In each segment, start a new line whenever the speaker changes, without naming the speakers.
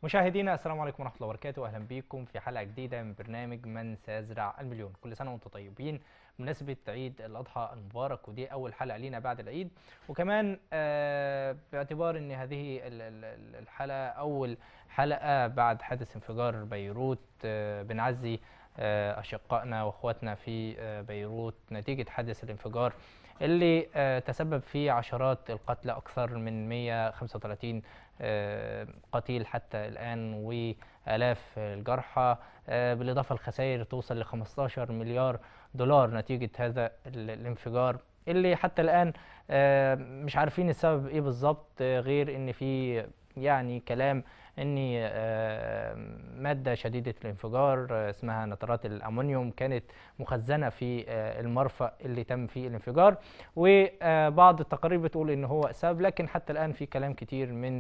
مشاهدينا السلام عليكم ورحمه الله وبركاته اهلا بكم في حلقه جديده من برنامج من سيزرع المليون كل سنه وانتم طيبين بمناسبه عيد الاضحى المبارك ودي اول حلقه لينا بعد العيد وكمان آه باعتبار ان هذه ال- ال- ال- الحلقه اول حلقه بعد حادث انفجار بيروت آه بنعزي آه اشقائنا واخواتنا في آه بيروت نتيجه حادث الانفجار اللي آه تسبب في عشرات القتلى اكثر من 135 آه، قتيل حتى الآن وآلاف الجرحى آه، بالإضافة لخسائر توصل ل 15 مليار دولار نتيجة هذا ال- الانفجار اللي حتى الآن آه، مش عارفين السبب إيه بالظبط آه، غير إن في يعني كلام إن آه، مادة شديدة الانفجار آه، اسمها نترات الأمونيوم كانت مخزنة في آه، المرفأ اللي تم فيه الانفجار وبعض التقارير بتقول إن هو السبب لكن حتى الآن في كلام كتير من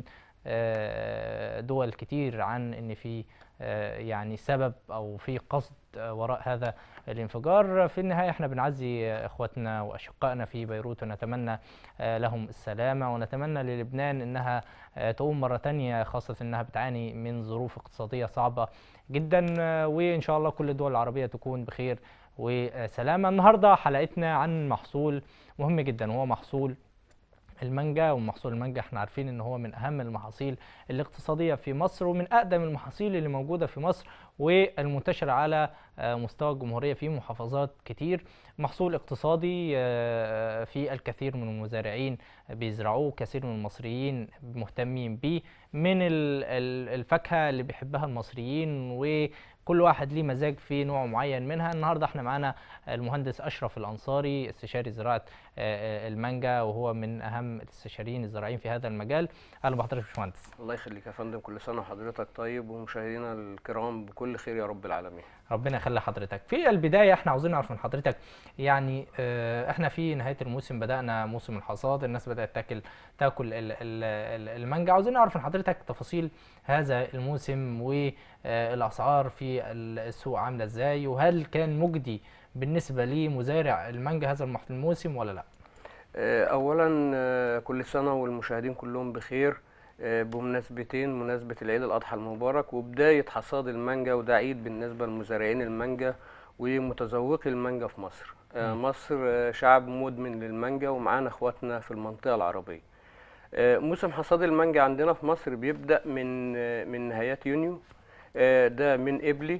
آه، دول كتير عن ان في آه، يعني سبب او في قصد آه، وراء هذا الانفجار في النهايه احنا بنعزي آه، اخواتنا واشقائنا في بيروت ونتمنى آه، لهم السلامه ونتمنى للبنان انها آه، تقوم مره تانية خاصه انها بتعاني من ظروف اقتصاديه صعبه جدا آه، وان شاء الله كل الدول العربيه تكون بخير وسلامه النهارده حلقتنا عن محصول مهم جدا وهو محصول المانجا ومحصول المانجا احنا عارفين ان هو من اهم المحاصيل الاقتصاديه في مصر ومن اقدم المحاصيل اللي موجوده في مصر والمنتشره على آه، مستوى الجمهوريه في محافظات كتير محصول اقتصادي آه، في الكثير من المزارعين بيزرعوه كثير من المصريين مهتمين بيه من ال- ال- الفاكهه اللي بيحبها المصريين وكل واحد ليه مزاج في نوع معين منها النهارده احنا معانا المهندس اشرف الانصاري استشاري زراعه آه، آه، المانجا وهو من اهم الاستشاريين الزراعيين في هذا المجال اهلا بحضرتك يا باشمهندس
الله يخليك يا فندم كل سنة وحضرتك طيب ومشاهدينا الكرام بكل خير يا رب العالمين
ربنا يخلي حضرتك في البدايه احنا عاوزين نعرف من حضرتك يعني آه، احنا في نهايه الموسم بدانا موسم الحصاد الناس بدات تاكل تاكل ال- ال- ال- المانجا عاوزين نعرف من حضرتك تفاصيل هذا الموسم والاسعار في السوق عامله ازاي وهل كان مجدي بالنسبه لمزارع المانجا هذا المح- الموسم ولا لا
آه، أولا آه، كل سنة والمشاهدين كلهم بخير آه، بمناسبتين مناسبة العيد الأضحى المبارك وبداية حصاد المانجا وده عيد بالنسبة لمزارعين المانجا ومتذوقي المانجا في مصر آه،
مم.
مصر آه، شعب مدمن للمانجا ومعانا اخواتنا في المنطقة العربية آه، موسم حصاد المانجا عندنا في مصر بيبدأ من آه، من نهايات يونيو آه، ده من إبلي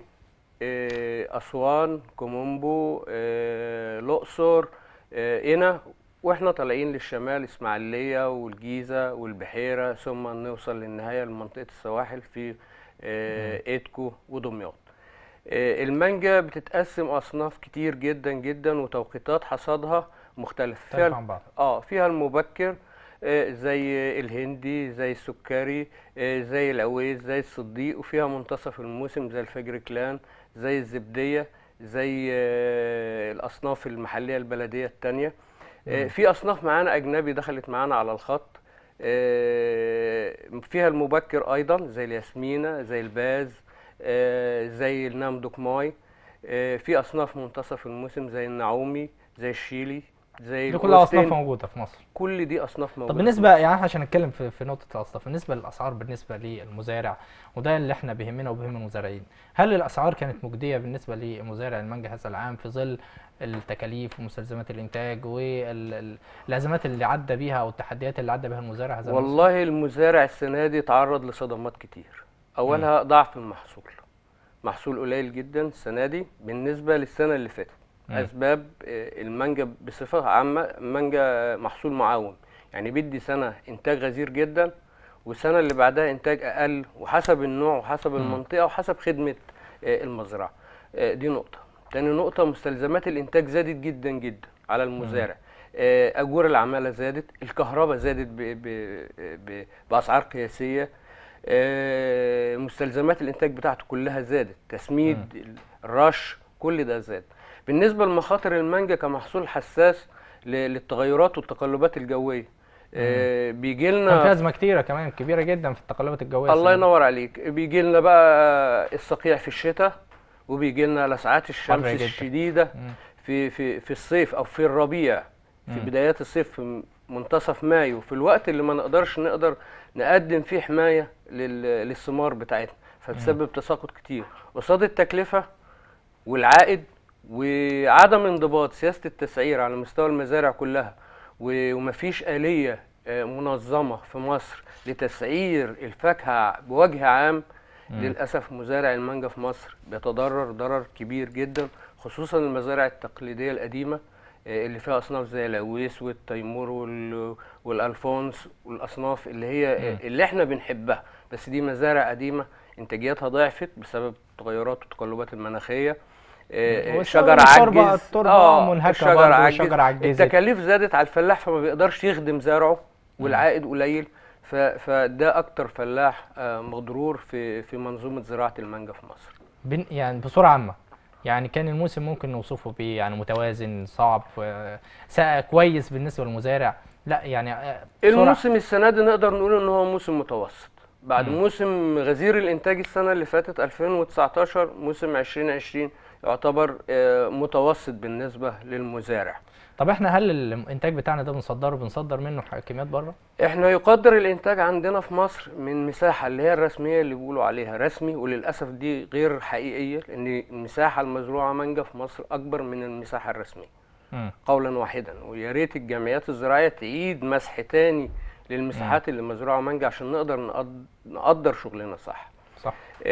آه، أسوان كومومبو آه، الأقصر آه، قنا واحنا طالعين للشمال اسماعيلية والجيزة والبحيرة ثم نوصل للنهاية لمنطقة السواحل في آه، إيدكو ودمياط آه، المانجا بتتقسم أصناف كتير جدا جدا وتوقيتات حصادها مختلفة فيها
تعرف عن بعض
اه فيها المبكر آه، زي الهندي زي السكري آه، زي العويس زي الصديق وفيها منتصف الموسم زي الفجر كلان زي الزبدية زي آه، الأصناف المحلية البلدية التانية آه،
مم.
في أصناف معانا أجنبي دخلت معانا على الخط آه، فيها المبكر أيضا زي الياسمينة زي الباز آه، زي النام دوكماي آه، في أصناف منتصف الموسم زي النعومي زي الشيلي زي
دي كلها اصناف
الأوستين.
موجوده في مصر
كل دي اصناف موجوده
طب بالنسبه يعني احنا عشان نتكلم في, في نقطه الاصناف بالنسبه للاسعار بالنسبه للمزارع وده اللي احنا بيهمنا وبيهم المزارعين هل الاسعار كانت مجديه بالنسبه لمزارع المانجا هذا العام في ظل التكاليف ومستلزمات الانتاج والازمات اللي عدى بيها او التحديات اللي عدى بيها المزارع هذا الموسم؟
والله المزارع السنه دي تعرض لصدمات كتير اولها ضعف المحصول محصول قليل جدا السنه دي بالنسبه للسنه اللي فاتت
مم.
اسباب آه، المانجا بصفه عامه المانجا محصول معاوم يعني بيدي سنه انتاج غزير جدا والسنه اللي بعدها انتاج اقل وحسب النوع وحسب
مم.
المنطقه وحسب خدمه آه، المزرعه آه، دي نقطه تاني نقطه مستلزمات الانتاج زادت جدا جدا على المزارع آه، اجور العماله زادت الكهرباء زادت ب ب ب باسعار قياسيه آه، مستلزمات الانتاج بتاعته كلها زادت تسميد الرش كل ده زاد بالنسبه لمخاطر المانجا كمحصول حساس ل- للتغيرات والتقلبات الجويه آه، بيجي
كان في
لنا
ازمه كتيره كمان كبيره جدا في التقلبات الجويه
الله
السنة دي.
ينور عليك بيجي لنا بقى الصقيع في الشتاء وبيجي لنا لسعات الشمس
جدا.
الشديده
مم.
في في في الصيف او في الربيع في
مم.
بدايات الصيف في منتصف مايو في الوقت اللي ما نقدرش نقدر نقدم فيه حمايه لل- للثمار بتاعتنا فبسبب تساقط كتير قصاد التكلفه والعائد وعدم انضباط سياسه التسعير على مستوى المزارع كلها و- ومفيش آلية آه، منظمة في مصر لتسعير الفاكهة بوجه عام للأسف مزارع المانجا في مصر بيتضرر ضرر كبير جدا خصوصا المزارع التقليدية القديمة آه، اللي فيها أصناف زي الأويس والتيمور وال- والألفونس والأصناف اللي هي آه، اللي احنا بنحبها بس دي مزارع قديمة إنتاجيتها ضعفت بسبب التغيرات والتقلبات المناخية آه، آه،
والشجر
شجر
التربة-
عجز
التربة
آه،
منهكة
الشجر
برضه
عجز
والشجر عجزت.
التكاليف زادت على الفلاح فما بيقدرش يخدم زرعه والعائد قليل ف- فده اكتر فلاح آه، مضرور في في منظومه زراعه المانجا في مصر
بن يعني بصورة عامة يعني كان الموسم ممكن نوصفه بيه يعني متوازن صعب آه، ساقع كويس بالنسبة للمزارع لا يعني آه، بصورة-
الموسم السنه دي نقدر نقول ان هو موسم متوسط بعد
مم.
موسم غزير الانتاج السنه اللي فاتت 2019 موسم 2020 يعتبر آه، متوسط بالنسبه للمزارع
طب احنا هل الانتاج بتاعنا ده بنصدره بنصدر منه ح- كميات بره؟
احنا يقدر الانتاج عندنا في مصر من مساحه اللي هي الرسميه اللي بيقولوا عليها رسمي وللاسف دي غير حقيقيه لان المساحه المزروعه مانجا في مصر اكبر من المساحه الرسميه
مم.
قولا واحدا ويا ريت الجمعيات الزراعيه تعيد مسح تاني للمساحات اللي مزروعه مانجا عشان نقدر نقد- نقدر شغلنا صح
صح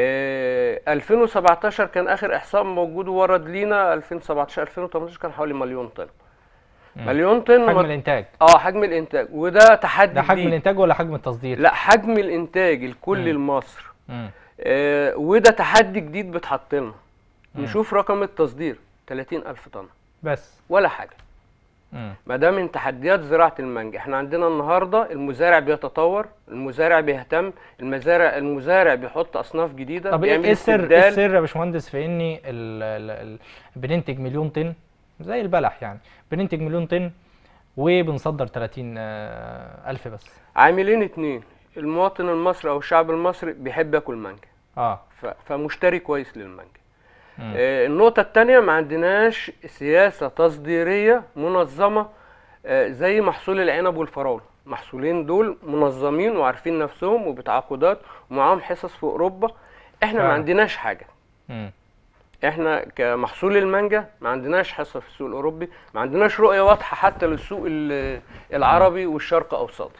آه 2017 كان اخر احصاء موجود ورد لينا 2017 2018 كان حوالي مليون طن
مم.
مليون طن
حجم
مط-
الانتاج
اه حجم الانتاج وده تحدي
ده حجم
جديد.
الانتاج ولا حجم التصدير؟
لا حجم الانتاج الكلي
مم.
لمصر
مم.
آه وده تحدي جديد بتحط لنا
مم.
نشوف رقم التصدير 30000 طن
بس
ولا حاجه
مم.
ما ده من تحديات زراعه المانجا احنا عندنا النهارده المزارع بيتطور المزارع بيهتم المزارع المزارع بيحط اصناف جديده
طب ايه
بيعمل
إيه السر ايه
استبدال.
السر يا باشمهندس في اني ال ال ال بننتج مليون طن زي البلح يعني بننتج مليون طن وبنصدر 30 آه، الف بس
عاملين اتنين المواطن المصري او الشعب المصري بيحب ياكل مانجا
اه
ف- فمشتري كويس للمانجا
مم.
آه، النقطة التانية ما عندناش سياسة تصديرية منظمة آه، زي محصول العنب والفراولة المحصولين دول منظمين وعارفين نفسهم وبتعاقدات ومعاهم حصص في أوروبا احنا ما
فعلا.
عندناش حاجة
مم.
احنا كمحصول المانجا ما عندناش حصة في السوق الأوروبي ما عندناش رؤية واضحة حتى للسوق ال- العربي والشرق أوسطي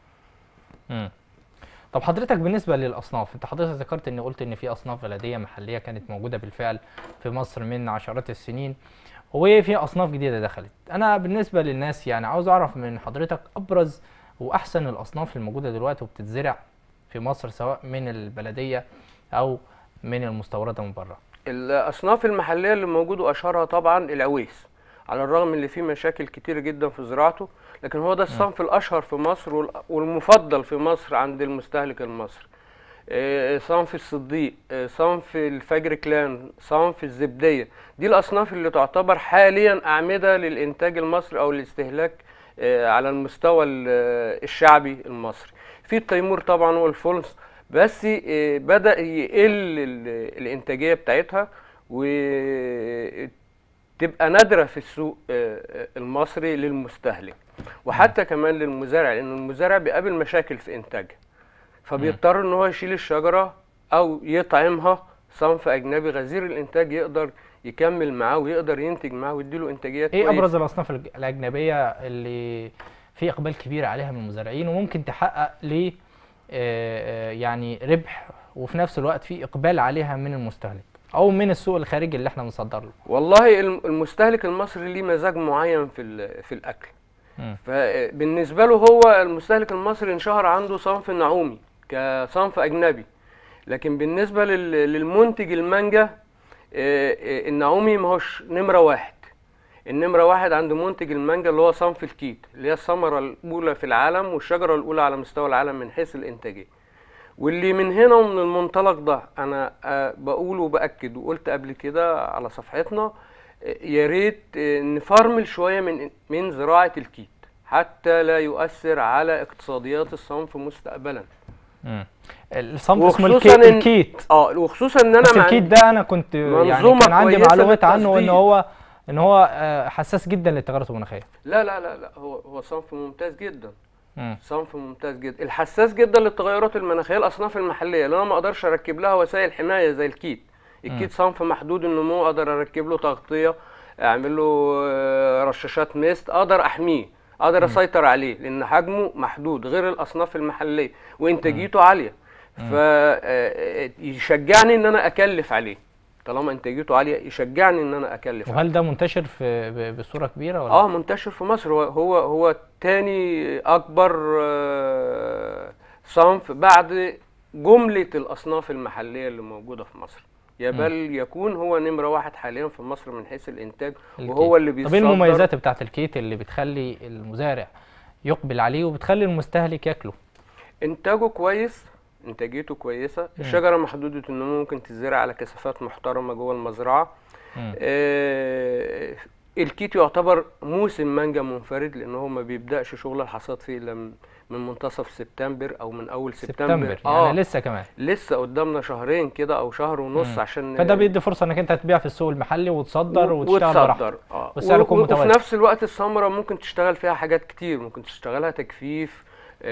مم. طب حضرتك بالنسبة للأصناف أنت حضرتك ذكرت إن قلت إن في أصناف بلدية محلية كانت موجودة بالفعل في مصر من عشرات السنين وفي أصناف جديدة دخلت أنا بالنسبة للناس يعني عاوز أعرف من حضرتك أبرز وأحسن الأصناف الموجودة دلوقتي وبتتزرع في مصر سواء من البلدية أو من المستوردة من بره
الأصناف المحلية اللي موجودة أشهرها طبعا العويس على الرغم ان فيه مشاكل كتير جدا في زراعته لكن هو ده الصنف الأشهر في مصر وال- والمفضل في مصر عند المستهلك المصري آه، صنف الصديق آه، صنف الفجر كلان صنف الزبدية دي الأصناف اللي تعتبر حاليا أعمدة للإنتاج المصري أو الاستهلاك آه، على المستوى ال- آه، الشعبي المصري في التيمور طبعا والفولس بس آه، بدأ يقل ال- الإنتاجية بتاعتها وتبقى نادرة في السوق آه، آه، المصري للمستهلك وحتى كمان للمزارع لأن المزارع بيقابل مشاكل في إنتاجها فبيضطر ان هو يشيل الشجره او يطعمها صنف اجنبي غزير الانتاج يقدر يكمل معاه ويقدر ينتج معاه ويديله انتاجيات
إيه
كويسة.
أبرز الأصناف الج- الأجنبية اللي في إقبال كبير عليها من المزارعين وممكن تحقق ل آه، آه، يعني ربح وفي نفس الوقت في إقبال عليها من المستهلك أو من السوق الخارجي اللي إحنا بنصدر له
والله الم- المستهلك المصري ليه مزاج معين في ال- في الاكل
مم.
فبالنسبه له هو المستهلك المصري انشهر عنده صنف النعومي كصنف اجنبي لكن بالنسبه لل- للمنتج المانجا آه، آه، النعومي ما هوش نمره واحد النمرة واحد عند منتج المانجا اللي هو صنف الكيت اللي هي الثمرة الأولى في العالم والشجرة الأولى على مستوى العالم من حيث الإنتاجية واللي من هنا ومن المنطلق ده أنا آه، بقول وبأكد وقلت قبل كده على صفحتنا آه، يا ريت آه، نفرمل شوية من من زراعة الكيت حتى لا يؤثر على اقتصاديات الصنف مستقبلا
مم. الصنف اسمه
وخصوصاً
الكيت,
إن-
الكيت.
اه وخصوصا ان انا
بس
مع-
الكيت ده انا كنت يعني
منظومة
كان عندي
كويسة
معلومات عنه ان
للتصدير.
هو ان هو آه، حساس جدا للتغيرات المناخيه
لا لا لا لا هو هو صنف ممتاز جدا
مم.
صنف ممتاز جدا الحساس جدا للتغيرات المناخيه الاصناف المحليه لان انا ما اقدرش اركب لها وسائل حمايه زي الكيت الكيت صنف محدود النمو اقدر اركب له تغطيه اعمل له آه، رشاشات ميست اقدر احميه اقدر اسيطر عليه لان حجمه محدود غير الاصناف المحليه وانتاجيته عاليه فيشجعني ان انا اكلف عليه طالما انتاجيته عاليه يشجعني ان انا اكلف عليه
وهل ده منتشر في ب- بصوره كبيره ولا
اه منتشر في مصر هو هو هو تاني اكبر آه، صنف بعد جملة الاصناف المحلية اللي موجودة في مصر يا بل يكون هو نمرة واحد حاليا في مصر من حيث الانتاج
الكيت؟
وهو اللي
طب
بيصدر
ايه المميزات بتاعت الكيت اللي بتخلي المزارع يقبل عليه وبتخلي المستهلك ياكله
انتاجه كويس انتاجيته كويسة الشجرة محدودة النمو ممكن تزرع على كثافات محترمة جوه المزرعة
مم.
آه، الكيت يعتبر موسم مانجا منفرد لان هو ما بيبداش شغل الحصاد فيه الا من- من منتصف سبتمبر او من اول سبتمبر,
سبتمبر
اه
يعني لسه كمان
لسه قدامنا شهرين كده او شهر ونص
مم.
عشان
فده بيدي فرصه انك انت تبيع في السوق المحلي وتصدر وتشتغل براحتك
وتصدر اه
والسعر يكون
و- وفي
متوازن.
نفس الوقت الثمره ممكن تشتغل فيها حاجات كتير ممكن تشتغلها تجفيف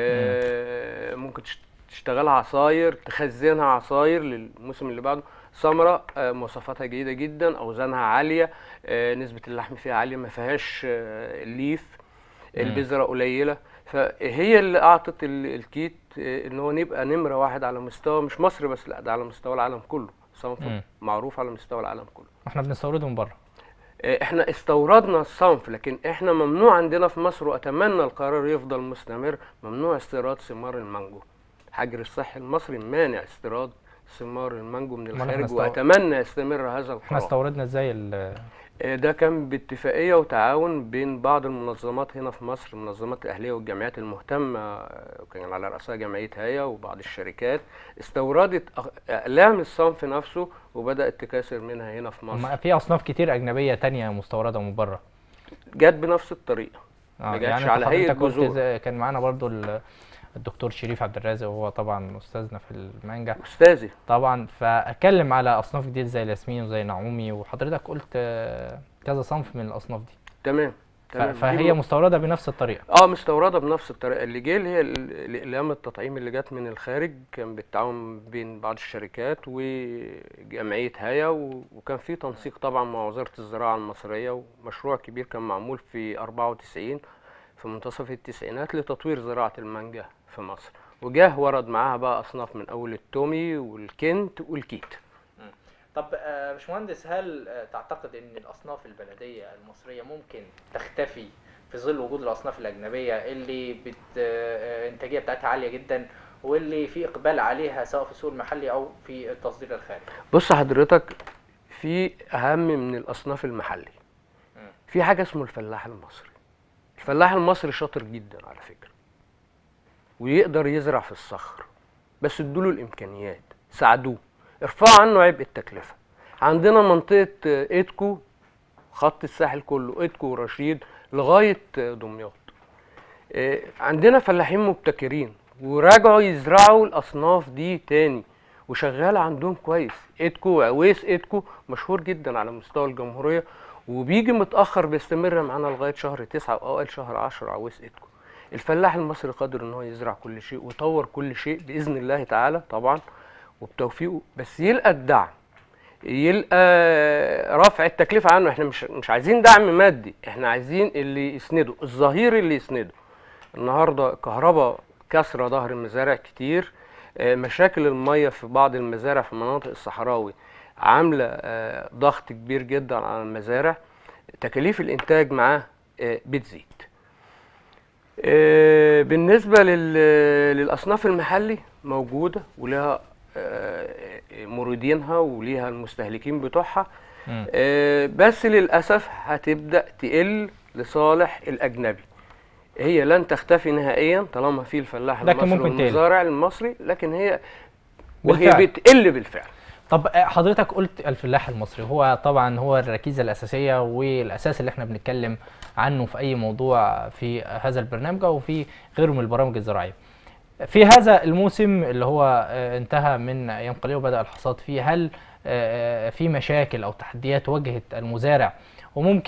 آه ممكن تشت- تشتغلها عصاير تخزنها عصاير للموسم اللي بعده ثمره آه مواصفاتها جيده جدا اوزانها عاليه آه نسبه اللحم فيها عاليه ما فيهاش آه الليف البذره قليله فهي اللي اعطت ال- الكيت آه، ان هو نبقى نمره واحد على مستوى مش مصر بس لا ده على مستوى العالم كله صنف
مم.
معروف على مستوى العالم كله
احنا بنستورده من بره
آه، احنا استوردنا الصنف لكن احنا ممنوع عندنا في مصر واتمنى القرار يفضل مستمر ممنوع استيراد ثمار المانجو حجر الصحي المصري مانع استيراد ثمار المانجو من
أمال إحنا
الخارج
استو-
واتمنى يستمر هذا
احنا
القرار
استوردنا ازاي ال-
آه، ده كان باتفاقية وتعاون بين بعض المنظمات هنا في مصر المنظمات الأهلية والجمعيات المهتمة آه، كان على رأسها جمعية هيا وبعض الشركات استوردت أغ- أقلام الصنف نفسه وبدأت تكاثر منها هنا في مصر
ما في اصناف كتير اجنبيه تانية مستورده من بره
جت بنفس الطريقة
آه،
ما جاتش
يعني
على
على
هيئة
حضرتك قلت
جذور.
زي- كان معانا برضو ال- الدكتور شريف عبد الرازق وهو طبعا استاذنا في المانجا
أستاذي
طبعا فاتكلم على اصناف جديده زي الياسمين وزي نعومي وحضرتك قلت آه، كذا صنف من الاصناف دي
تمام
ف-
تمام. دي
فهي
م-
مستورده بنفس الطريقه
اه مستورده بنفس الطريقه اللي جه اللي هي ال- الاقلام التطعيم اللي جت من الخارج كان بالتعاون بين بعض الشركات وجمعيه هيا و- وكان في تنسيق طبعا مع وزاره الزراعه المصريه ومشروع كبير كان معمول في 94 في منتصف التسعينات لتطوير زراعه المانجا في مصر وجاه ورد معاها بقى اصناف من اول التومي والكنت والكيت
طب آه، باشمهندس هل آه، تعتقد ان الاصناف البلديه المصريه ممكن تختفي في ظل وجود الاصناف الاجنبيه اللي بت آه، الانتاجيه بتاعتها عاليه جدا واللي في اقبال عليها سواء في السوق المحلي او في التصدير الخارجي
بص حضرتك في اهم من الاصناف المحلي
مم.
في حاجه اسمه الفلاح المصري الفلاح المصري شاطر جدا على فكره ويقدر يزرع في الصخر بس ادوله الامكانيات ساعدوه ارفعوا عنه عبء التكلفه عندنا منطقه آه، ايدكو خط الساحل كله ايدكو ورشيد لغايه آه، دمياط آه، عندنا فلاحين مبتكرين وراجعوا يزرعوا الاصناف دي تاني وشغاله عندهم كويس ايدكو وعويس ايدكو مشهور جدا على مستوى الجمهوريه وبيجي متاخر بيستمر معانا لغايه شهر تسعة او اوائل شهر عشرة عويس ايدكو الفلاح المصري قادر ان هو يزرع كل شيء ويطور كل شيء باذن الله تعالى طبعا وبتوفيقه بس يلقى الدعم يلقى رفع التكلفه عنه احنا مش مش عايزين دعم مادي احنا عايزين اللي يسنده الظهير اللي يسنده النهارده الكهرباء كسره ظهر المزارع كتير آه، مشاكل الميه في بعض المزارع في المناطق الصحراوي عامله آه، ضغط كبير جدا على المزارع تكاليف الانتاج معاه آه، بتزيد آه، بالنسبه لل- للاصناف المحلي موجوده ولها آه، موردينها وليها المستهلكين بتوعها
مم.
آه، بس للاسف هتبدا تقل لصالح الاجنبي هي لن تختفي نهائيا طالما في الفلاح
لكن
المصري
ممكن تقل.
والمزارع المصري لكن هي وهي
بالفعل.
بتقل بالفعل
طب آه، حضرتك قلت الفلاح المصري هو طبعا هو الركيزه الاساسيه والاساس اللي احنا بنتكلم عنه في اي موضوع في هذا البرنامج او في غيره من البرامج الزراعيه في هذا الموسم اللي هو آه، انتهى من ايام قليله وبدا الحصاد فيه هل آه، آه، في مشاكل او تحديات واجهت المزارع وممكن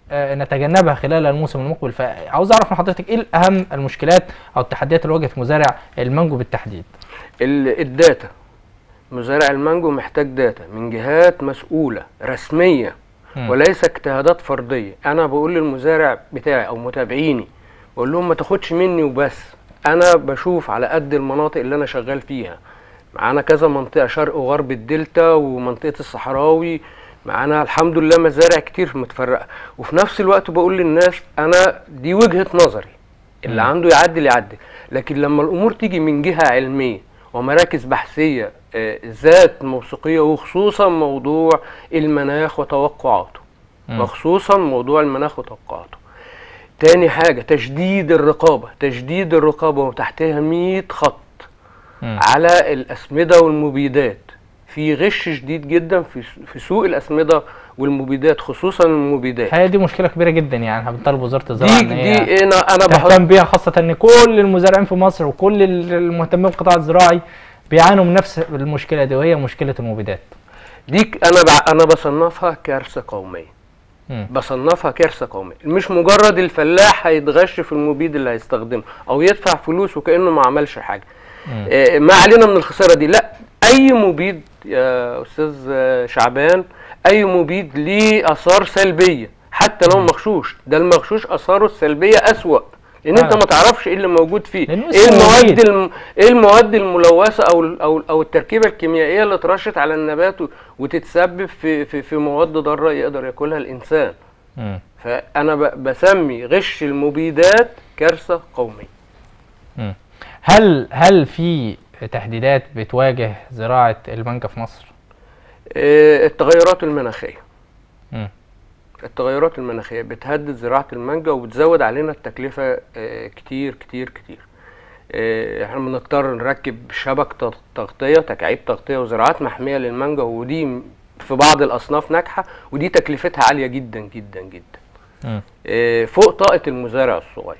آه، نتجنبها خلال الموسم المقبل فعاوز اعرف من حضرتك ايه اهم المشكلات او التحديات اللي واجهت مزارع المانجو بالتحديد
ال- الداتا مزارع المانجو محتاج داتا من جهات مسؤولة رسمية
مم.
وليس اجتهادات فردية أنا بقول للمزارع بتاعي أو متابعيني بقول لهم ما تاخدش مني وبس أنا بشوف على قد المناطق اللي أنا شغال فيها معانا كذا منطقة شرق وغرب الدلتا ومنطقة الصحراوي معانا الحمد لله مزارع كتير متفرقة وفي نفس الوقت بقول للناس أنا دي وجهة نظري اللي
مم.
عنده يعدل يعدل لكن لما الامور تيجي من جهه علميه ومراكز بحثيه آه، ذات موثوقيه وخصوصا موضوع المناخ وتوقعاته
مم.
وخصوصا موضوع المناخ وتوقعاته تاني حاجه تشديد الرقابه تشديد الرقابه وتحتها 100 خط
مم.
على الاسمده والمبيدات في غش شديد جدا في في سوق الاسمده والمبيدات خصوصا المبيدات
الحقيقه دي مشكله كبيره جدا يعني احنا بنطالب وزاره الزراعه
دي
ان هي
دي انا انا بحط
تهتم بيها خاصه ان كل المزارعين في مصر وكل المهتمين بالقطاع الزراعي بيعانوا من نفس المشكله دي وهي مشكله المبيدات
دي ك- انا بع... انا بصنفها كارثه قوميه
مم.
بصنفها كارثه قوميه مش مجرد الفلاح هيتغش في المبيد اللي هيستخدمه او يدفع فلوس وكانه ما عملش حاجه
مم.
آه، ما علينا من الخساره دي لا اي مبيد يا استاذ آه، شعبان اي مبيد ليه اثار سلبيه حتى لو مغشوش ده المغشوش اثاره السلبيه اسوا لان انت
فعلا.
ما تعرفش ايه اللي موجود فيه
لأنه
ايه
اسمه
المواد
مبيد.
الم... ايه المواد الملوثه او ال- او او التركيبه الكيميائيه اللي اترشت على النبات و- وتتسبب في في في مواد ضاره يقدر ياكلها الانسان
مم.
فانا ب... بسمي غش المبيدات كارثه قوميه
مم. هل هل في تهديدات بتواجه زراعه المانجا في مصر؟
آه، التغيرات المناخيه
مم.
التغيرات المناخيه بتهدد زراعه المانجا وبتزود علينا التكلفه آه، كتير كتير كتير آه، احنا بنضطر نركب شبك تغ- تغطيه تكعيب تغطيه وزراعات محميه للمانجا ودي م- في بعض الاصناف ناجحه ودي تكلفتها عاليه جدا جدا جدا
مم.
آه، فوق طاقه المزارع الصغير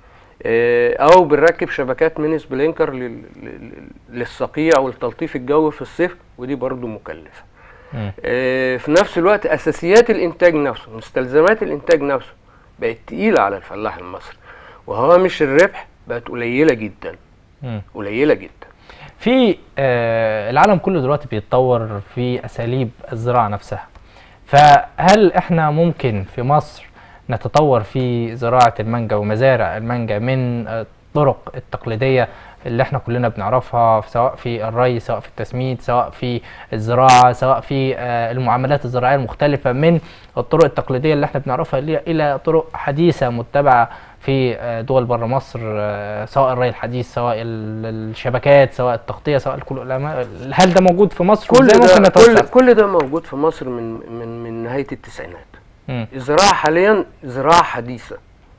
آه، او بنركب شبكات ميني سبلينكر لل- لل- للصقيع والتلطيف الجوي في الصيف ودي برضو مكلفه
مم.
آه، في نفس الوقت اساسيات الانتاج نفسه مستلزمات الانتاج نفسه بقت تقيله على الفلاح المصري وهوامش الربح بقت قليله جدا
مم.
قليله جدا
في آه العالم كله دلوقتي بيتطور في اساليب الزراعه نفسها فهل احنا ممكن في مصر نتطور في زراعه المانجا ومزارع المانجا من آه، الطرق التقليديه اللي احنا كلنا بنعرفها سواء في الري سواء في التسميد سواء في الزراعه سواء في آه، المعاملات الزراعيه المختلفه من الطرق التقليديه اللي احنا بنعرفها اللي- الى طرق حديثه متبعه في آه، دول بره مصر آه، سواء الري الحديث سواء ال- الشبكات سواء التغطيه سواء الكل الأما- هل ده موجود في مصر
كل
وازاي ممكن
ده كل,
نتوسع
كل ده موجود في مصر من من من نهايه التسعينات
مم.
الزراعه حاليا زراعه حديثه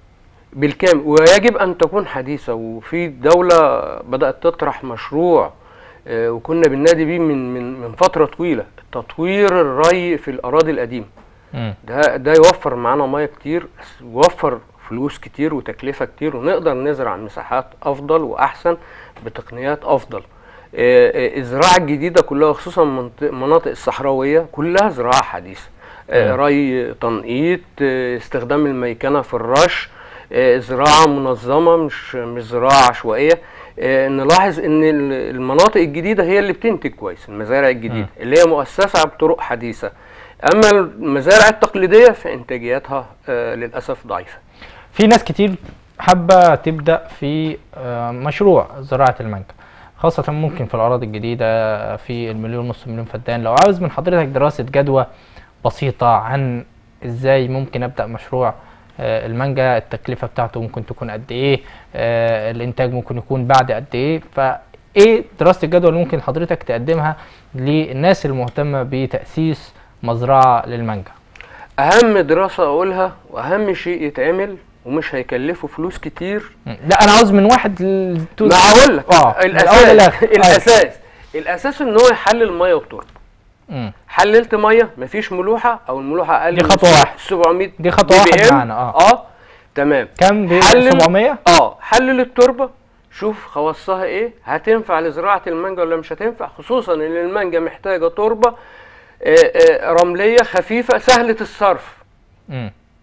بالكامل ويجب ان تكون حديثه وفي دوله بدات تطرح مشروع آه، وكنا بننادي بيه من من من فتره طويله تطوير الري في الاراضي القديمه
مم.
ده ده يوفر معانا ميه كتير يوفر فلوس كتير وتكلفه كتير ونقدر نزرع مساحات افضل واحسن بتقنيات افضل آه، آه، الزراعه الجديده كلها خصوصا منطق- مناطق الصحراويه كلها زراعه حديثه آه،
مم.
ري تنقيط آه، استخدام الميكنه في الرش آه، زراعه منظمه مش مش زراعه عشوائيه آه، نلاحظ ان ال- المناطق الجديده هي اللي بتنتج كويس المزارع الجديده اللي هي مؤسسه بطرق حديثه اما المزارع التقليديه فانتاجيتها آه، للاسف ضعيفه
في ناس كتير حابة تبدأ في آه، مشروع زراعة المانجا خاصة ممكن في الأراضي الجديدة في المليون نص مليون فدان لو عاوز من حضرتك دراسة جدوى بسيطة عن ازاي ممكن أبدأ مشروع آه، المانجا التكلفة بتاعته ممكن تكون قد ايه آه، الإنتاج ممكن يكون بعد قد ايه فايه دراسة الجدوى اللي ممكن حضرتك تقدمها للناس المهتمة بتأسيس مزرعة للمانجا
اهم دراسه اقولها واهم شيء يتعمل ومش هيكلفه فلوس كتير
م. لا أنا عاوز من واحد ل- تو-
ما هقول لك
اه من الأول
الاساس
للآخر. أيوة.
الاساس الاساس ان هو يحلل ميه وتربه
مم.
حللت ميه مفيش ملوحه او الملوحه اقل
دي
من
خطوة واحدة.
700
دي خطوة
دي بي
واحدة
إم.
معانا، اه.
اه تمام
كم بي
حلل-
700
اه حلل التربه شوف خواصها ايه هتنفع لزراعه المانجا ولا مش هتنفع خصوصا ان المانجا محتاجه تربه آه، آه، رمليه خفيفه سهله الصرف
مم.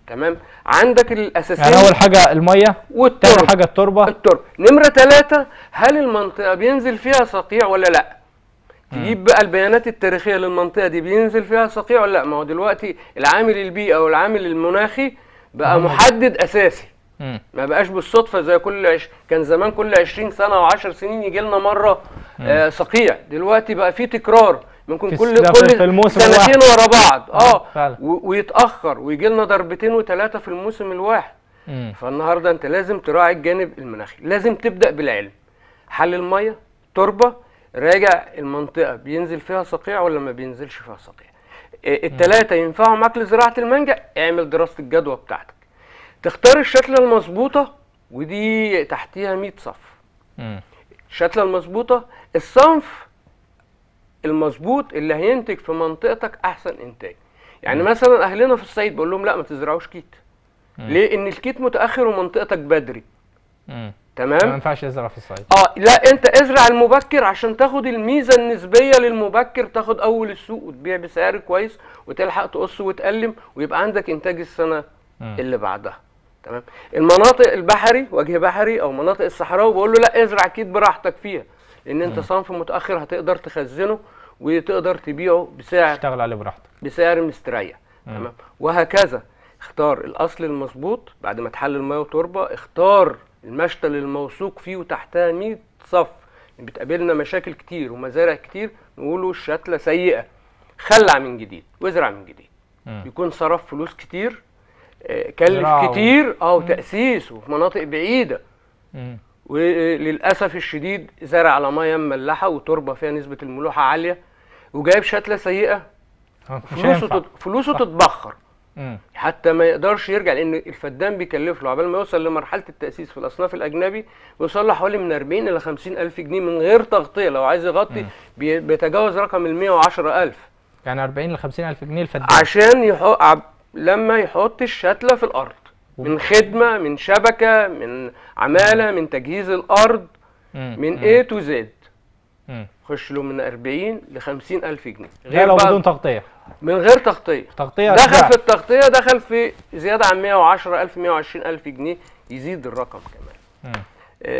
تمام عندك الاساسيه
يعني اول حاجه الميه تاني
والتربه
حاجه التربه
التربه نمره ثلاثة هل المنطقه بينزل فيها صقيع ولا لا تجيب بقى البيانات التاريخيه للمنطقه دي بينزل فيها صقيع ولا لا ما هو دلوقتي العامل البيئي او العامل المناخي بقى
مهم.
محدد اساسي
مم.
ما بقاش بالصدفه زي كل عش... كان زمان كل 20 سنه و10 سنين يجي لنا مره آه صقيع دلوقتي بقى في تكرار ممكن
في
كل
الس- في-
كل
في الموسم
سنتين
الواحد.
ورا بعض اه
فعلا.
و... ويتاخر ويجي لنا ضربتين وثلاثه في الموسم الواحد
مم.
فالنهارده انت لازم تراعي الجانب المناخي لازم تبدا بالعلم حل الميه تربه راجع المنطقه بينزل فيها صقيع ولا ما بينزلش فيها صقيع الثلاثه ينفعوا معاك لزراعه المانجا اعمل دراسه الجدوى بتاعتك تختار الشتله المظبوطه ودي تحتيها 100 صف
مم.
الشتله المظبوطه الصنف المظبوط اللي هينتج في منطقتك احسن انتاج يعني مثلا اهلنا في الصعيد بقول لهم لا ما تزرعوش كيت ليه ان الكيت متاخر ومنطقتك بدري
مم. ما
تمام
ينفعش يزرع في الصعيد
اه لا انت ازرع المبكر عشان تاخد الميزه النسبيه للمبكر تاخد اول السوق وتبيع بسعر كويس وتلحق تقص وتقلم ويبقى عندك انتاج السنه
مم.
اللي بعدها تمام المناطق البحري وجه بحري او مناطق الصحراء بقول له لا ازرع كيت براحتك فيها لان انت صنف متاخر هتقدر تخزنه وتقدر تبيعه بسعر
اشتغل عليه براحتك
بسعر مستريح تمام وهكذا اختار الاصل المظبوط بعد ما تحلل ميه وتربه اختار المشتل الموثوق فيه وتحتها 100 صف بتقابلنا مشاكل كتير ومزارع كتير نقولوا الشتله سيئه خلع من جديد وازرع من جديد
مم.
يكون صرف فلوس كتير آه، كلف
زراعة و-
كتير اه وتاسيس وفي مناطق بعيده
مم.
وللاسف الشديد زرع على ميه مملحه وتربه فيها نسبه الملوحه عاليه وجايب شتله سيئه
مش
فلوسه
هينفع
تت... فلوسه تتبخر
مم.
حتى ما يقدرش يرجع لان الفدان بيكلف له عبال ما يوصل لمرحله التاسيس في الاصناف الاجنبي بيوصل له حوالي من 40 الى 50 الف جنيه من غير تغطيه لو عايز يغطي بي... بيتجاوز رقم ال 110 الف
يعني 40 ل 50 الف جنيه الفدان
عشان يحط عب... لما يحط الشتله في الارض من خدمه من شبكه من عماله من تجهيز الارض
مم.
من
مم.
A تو Z
مم.
خش له من 40 ل 50 الف جنيه
ده لو
بقى
بدون تغطيه
من غير تغطيه
تغطيه
دخل
زرع.
في التغطيه دخل في زياده عن 110000 120000 جنيه يزيد الرقم كمان
مم.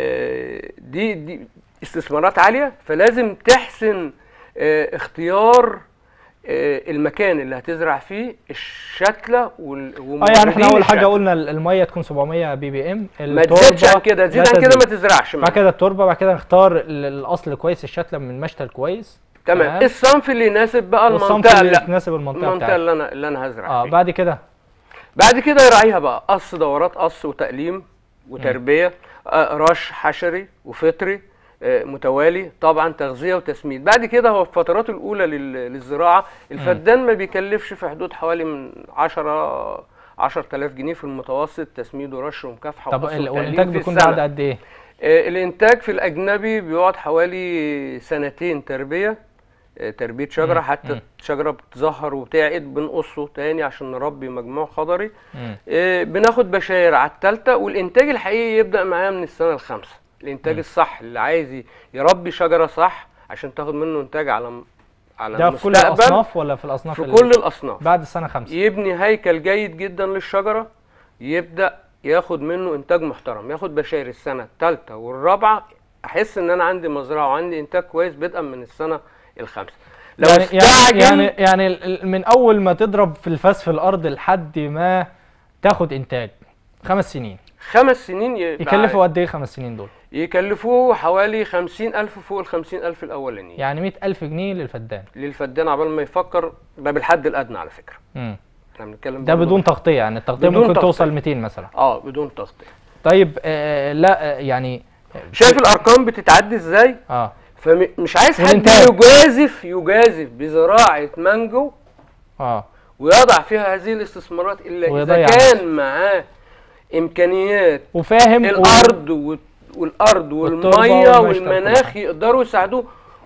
آه، دي دي استثمارات عاليه فلازم تحسن آه، اختيار آه، المكان اللي هتزرع فيه الشتله وال-
اه يعني احنا
وموردين
اول حاجه
الشتلة.
قلنا الميه تكون 700 بي بي ام
ما تزيدش عن كده تزيد عن كده ما تزرعش
بعد
معاه.
كده التربه بعد كده نختار ال- الاصل كويس الشتله من مشتل كويس
تمام الصنف اللي يناسب بقى
والصنف
المنطقه
اللي
اللي
تناسب المنطقه
المنطقه
بتاعتك
اللي انا اللي انا هزرع
اه
فيها
بعد كده
بعد كده يراعيها بقى قص دورات قص وتقليم وتربيه آه، رش حشري وفطري آه، متوالي طبعا تغذيه وتسميد بعد كده هو في الفترات الاولى لل- للزراعه الفدان ما بيكلفش في حدود حوالي من 10 10000 جنيه في المتوسط تسميد ورش ومكافحه
طب
وقص
ال-
وتقليم
والانتاج
في
بيكون
السنة.
بعد قد ايه؟
آه، الانتاج في الاجنبي بيقعد حوالي سنتين تربيه آه، تربيه شجره
مم،
حتى
مم.
الشجره بتزهر وتعقد بنقصه تاني عشان نربي مجموع خضري
مم.
آه، بناخد بشاير على التالتة والإنتاج الحقيقي يبدأ معايا من السنة الخامسة الإنتاج الصح اللي عايز ي- يربي شجرة صح عشان تاخد منه إنتاج على م- على
ده في كل
المستقبل
الاصناف ولا في الاصناف
في
اللي
كل الأصناف
بعد السنه خمسة
يبني هيكل جيد جدا للشجرة يبدأ ياخد منه إنتاج محترم ياخد بشاير السنة التالتة والرابعة أحس إن أنا عندي مزرعة وعندي إنتاج كويس بدءا من السنة الخامسة لو
يعني يعني
استعجل
يعني يعني ال- ال- من اول ما تضرب في الفاس في الارض لحد ما تاخد انتاج خمس سنين
خمس سنين يبقى
يكلفوا قد ايه خمس سنين دول؟
يكلفوه حوالي خمسين ألف فوق الخمسين ألف الأولانيين
يعني 100000 جنيه للفدان
للفدان عبال ما يفكر ده بالحد الأدنى على فكرة
مم.
احنا بنتكلم
ده
برضه-
بدون تغطيه يعني التغطيه
بدون
ممكن
تغطية.
توصل 200 مثلا
اه بدون تغطية
طيب آه لا آه يعني
شايف الأرقام بتتعدي ازاي
اه
فمش عايز حد
والإنتاج.
يجازف يجازف بزراعة مانجو
اه
ويضع فيها هذه الاستثمارات إلا إذا
ويضيع
كان معاه إمكانيات
وفاهم و-
الارض وال- والارض
والتربة
والميه
والمشتى وكل
والمناخ
حاجة.
يقدروا يساعدوه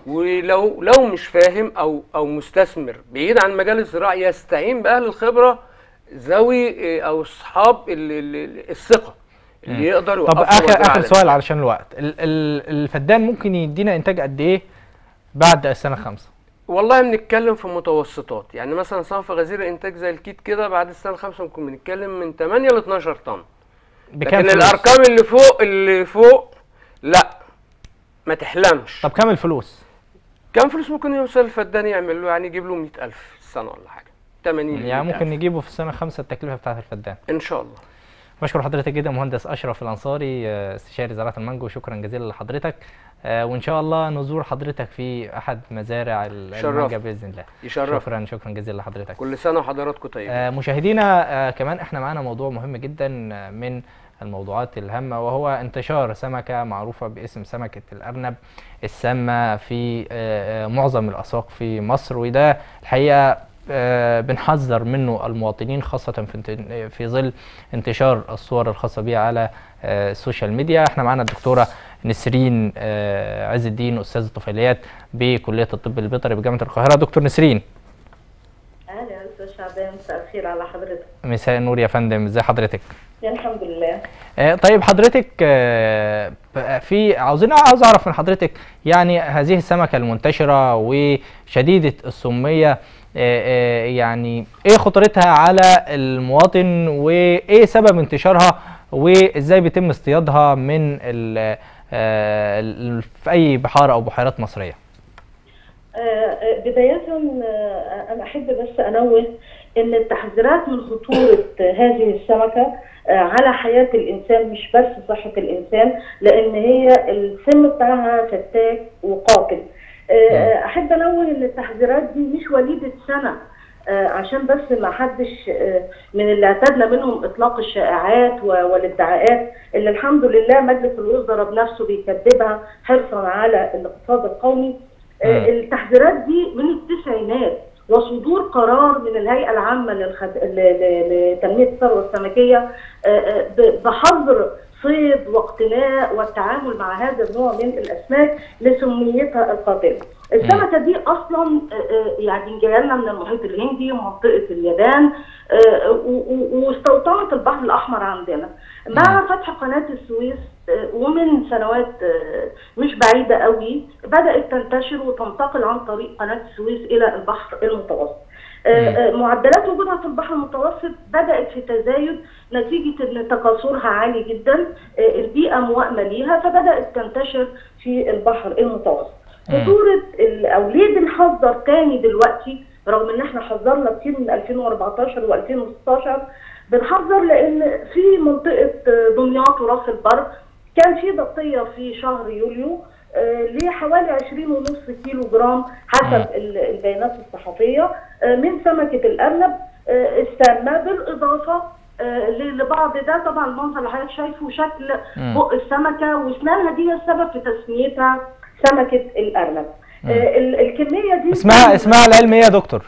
ولو لو مش فاهم او او مستثمر بعيد عن مجال الزراعه يستعين باهل الخبره ذوي إيه، او اصحاب ال- ال- ال- الثقه اللي يقدر
طب
يوقفوا
اخر
مزرعة
اخر
على
سؤال علشان الوقت ال ال الفدان ممكن يدينا انتاج قد ايه بعد السنه الخامسه
والله بنتكلم في متوسطات يعني مثلا صنف غزير الانتاج زي الكيت كده بعد السنه الخامسه ممكن بنتكلم من 8 ل 12 طن
بكام
لكن
فلوس؟
الارقام اللي فوق اللي فوق لا ما تحلمش
طب كام الفلوس
كم فلوس ممكن يوصل الفدان يعمل له يعني يجيب له 100000 في السنه ولا حاجه 80
يعني
100,000.
ممكن نجيبه في السنه خمسة التكلفه بتاعه الفدان
ان شاء الله
بشكر حضرتك جدا مهندس اشرف الانصاري آه، استشاري زراعه المانجو شكرا جزيلا لحضرتك آه، وان شاء الله نزور حضرتك في احد مزارع ال-
شرف.
المانجا باذن الله
يشرف
شكرا شكرا جزيلا لحضرتك
كل سنه وحضراتكم طيبين
آه، مشاهدينا آه، كمان احنا معانا موضوع مهم جدا آه، من الموضوعات الهامة وهو انتشار سمكة معروفة باسم سمكة الأرنب السامة في آه، آه، معظم الأسواق في مصر وده الحقيقة آه، بنحذر منه المواطنين خاصة في انت- في ظل انتشار الصور الخاصة بها على آه، السوشيال ميديا احنا معانا الدكتورة نسرين آه، عز الدين أستاذ الطفيليات بكلية الطب البيطري بجامعة القاهرة دكتور نسرين
اهلا استاذ شعبان مساء الخير على حضرتك
مساء النور يا فندم ازي حضرتك
يا الحمد لله
آه، طيب حضرتك آه، بقى في عاوزين عاوز اعرف من حضرتك يعني هذه السمكه المنتشره وشديده السميه آه، آه، يعني ايه خطورتها على المواطن وايه سبب انتشارها وازاي بيتم اصطيادها من ال- آه، ال- في اي بحار او بحيرات مصريه
آه، آه، بداية آه، أنا أحب بس أنوه إن التحذيرات من خطورة آه، هذه السمكة آه، على حياة الإنسان مش بس صحة الإنسان لأن هي السم بتاعها فتاك وقاتل آه، أحب أنوه إن التحذيرات دي مش وليدة سنة آه، عشان بس ما حدش آه، من اللي اعتدنا منهم اطلاق الشائعات و- والادعاءات اللي الحمد لله مجلس الوزراء بنفسه بيكذبها حرصا على الاقتصاد القومي آه،
مم.
التحذيرات دي من التسعينات وصدور قرار من الهيئه العامه للخد... ل... ل... لتنميه الثروه السمكيه آه، آه، ب- بحظر صيد واقتناء والتعامل مع هذا النوع من الاسماك لسميتها القاتله. السمكه دي اصلا آه، آه، يعني جايه لنا من المحيط الهندي ومنطقه اليابان آه، و- و- واستوطنت البحر الاحمر عندنا. مع فتح قناه السويس آه، ومن سنوات آه، مش بعيده قوي بدات تنتشر وتنتقل عن طريق قناه السويس الى البحر المتوسط. آه، آه، معدلات وجودها في البحر المتوسط بدات في تزايد نتيجه ان تكاثرها عالي جدا آه، البيئه موائمه ليها فبدات تنتشر في البحر المتوسط.
مم.
خطوره ال- او ليه بنحذر تاني دلوقتي رغم ان احنا حذرنا كتير من 2014 و2016 بنحذر لان في منطقه آه، دمياط وراس البر كان في ضبطيه في شهر يوليو آه، لحوالي 20 ونص كيلو جرام حسب ال- البيانات الصحفيه آه، من سمكه الارنب آه، السامه بالاضافه آه، ل- لبعض ده طبعا المنظر اللي حضرتك شايفه شكل
مم.
بق السمكه واسنانها دي هي السبب في تسميتها سمكه الارنب آه، ال- الكميه دي
اسمها اسمها العلمي ايه يا دكتور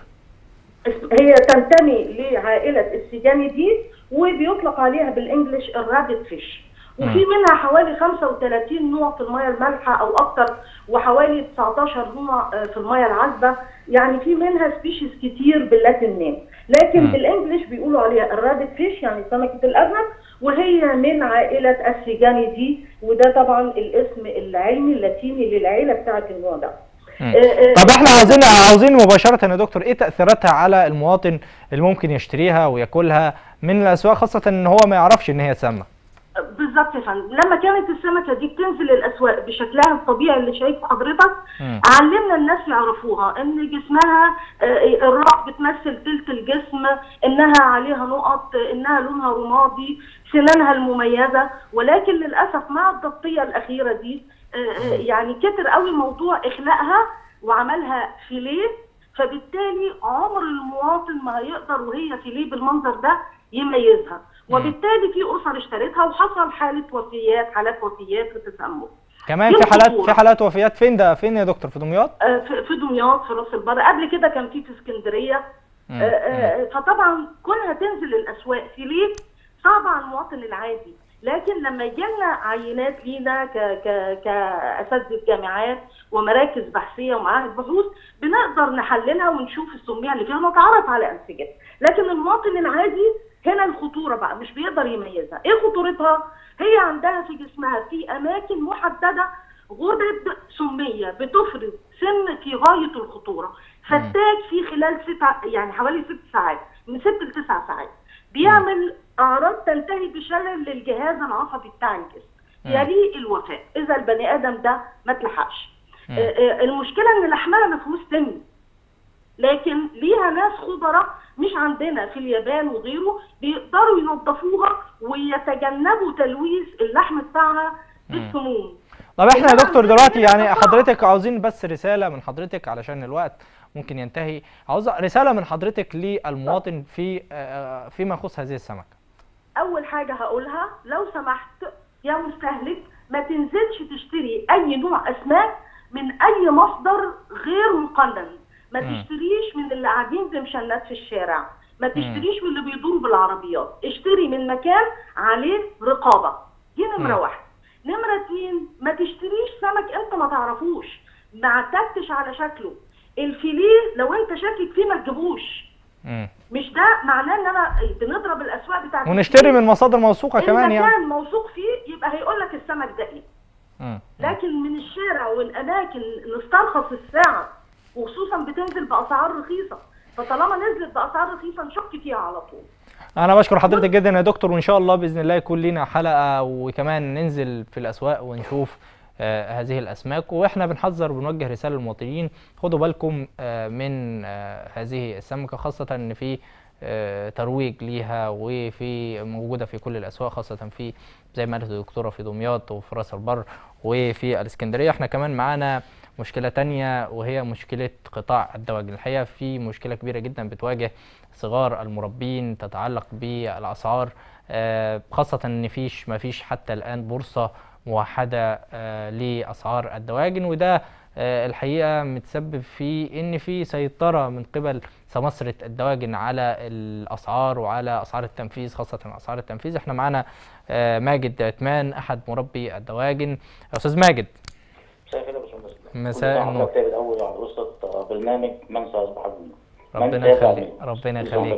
هي تنتمي لعائلة السجاني دي وبيطلق عليها بالانجلش الرابت فيش وفي
مم.
منها حوالي 35 نوع في المياه المالحة أو أكتر وحوالي 19 نوع آه، في المياه العذبة يعني في منها سبيشيز كتير باللاتين نيم لكن
مم.
بالانجلش بيقولوا عليها الرابت فيش يعني سمكة الأرنب وهي من عائلة السجاني دي وده طبعا الاسم العلمي اللاتيني للعيلة بتاعت النوع ده
مم.
آه، آه،
طب احنا عاوزين عاوزين مباشرة يا دكتور ايه تأثيراتها على المواطن اللي ممكن يشتريها وياكلها من الأسواق خاصة ان هو ما يعرفش ان هي سامة
بالظبط يا فندم لما كانت السمكه دي بتنزل الاسواق بشكلها الطبيعي اللي شايف حضرتك
مم.
علمنا الناس يعرفوها ان جسمها آه، الراس بتمثل تلت الجسم انها عليها نقط انها لونها رمادي سنانها المميزه ولكن للاسف مع الضبطيه الاخيره دي آه، آه، يعني كتر قوي موضوع اخلاقها وعملها فيليه فبالتالي عمر المواطن ما هيقدر وهي فيليه بالمنظر ده يميزها وبالتالي في اسر اشترتها وحصل حاله وفيات حالات وفيات وتسمم
كمان
دي
في حالات
الخطورة.
في حالات وفيات فين ده فين يا دكتور في دمياط
آه، في في دمياط في راس البر قبل كده كان في في اسكندريه
مم.
آه، آه، فطبعا كونها تنزل الاسواق في ليه صعب على المواطن العادي لكن لما يجي لنا عينات لينا ك ك كاساتذه جامعات ومراكز بحثيه ومعاهد بحوث بنقدر نحللها ونشوف السميه اللي فيها ونتعرف على انسجتها لكن المواطن العادي هنا الخطوره بقى مش بيقدر يميزها ايه خطورتها هي عندها في جسمها في اماكن محدده غدد سميه بتفرز سم في غايه الخطوره فتاك في خلال ست يعني حوالي ست ساعات من ست لتسع ساعات بيعمل اعراض تنتهي بشلل للجهاز العصبي بتاع الجسم
مم.
يليه الوفاه اذا البني ادم ده ما اتلحقش
مم.
آه، آه، المشكله ان لحمها ما فيهوش سم لكن ليها ناس خبراء مش عندنا في اليابان وغيره بيقدروا ينظفوها ويتجنبوا تلويث اللحم بتاعها بالسموم
طب احنا يا
طبعاً
دكتور
في
دلوقتي
عندنا
يعني
طبعاً.
حضرتك عاوزين بس رسالة من حضرتك علشان الوقت ممكن ينتهي عاوز رسالة من حضرتك للمواطن في آه، فيما يخص هذه السمكة
اول حاجه هقولها لو سمحت يا مستهلك ما تنزلش تشتري اي نوع اسماك من اي مصدر غير مقنن ما
مم.
تشتريش من اللي قاعدين بمشنات في الشارع ما تشتريش من اللي بيدوروا بالعربيات اشتري من مكان عليه رقابه دي نمره
مم.
واحد نمره اتنين ما تشتريش سمك انت ما تعرفوش ما اعتدتش على شكله الفيليه لو انت شاكك فيه ما تجيبوش
مم.
مش ده معناه ان انا بنضرب الاسواق بتاعت
ونشتري من مصادر موثوقة كمان
إن
يعني
كان موثوق فيه يبقى هيقول لك السمك ده ايه
مم.
لكن من الشارع والاماكن نسترخص الساعه وخصوصا بتنزل باسعار رخيصه فطالما نزلت باسعار رخيصه نشك فيها على طول
انا بشكر حضرتك جدا يا دكتور وان شاء الله باذن الله يكون لنا حلقه وكمان ننزل في الاسواق ونشوف آه هذه الاسماك واحنا بنحذر وبنوجه رساله للمواطنين خدوا بالكم آه من آه هذه السمكه خاصه ان في آه ترويج ليها وفي موجوده في كل الاسواق خاصه في زي ما قالت الدكتوره في دمياط وفي راس البر وفي الاسكندريه احنا كمان معانا مشكله تانية وهي مشكله قطاع الدواجن الحقيقه في مشكله كبيره جدا بتواجه صغار المربين تتعلق بالاسعار آه، خاصه ان فيش ما فيش حتى الان بورصه موحده آه، لاسعار الدواجن وده آه، الحقيقه متسبب في ان في سيطره من قبل سمسره الدواجن على الاسعار وعلى اسعار التنفيذ خاصه اسعار التنفيذ احنا معانا آه، ماجد عثمان احد مربي الدواجن يا استاذ ماجد
مساء الخير يا باشمهندس
مساء
كل سنة
النور.
وحضرتك طيب الاول على قصه برنامج من سيصبح ابنه
ربنا يخليك ربنا يخليك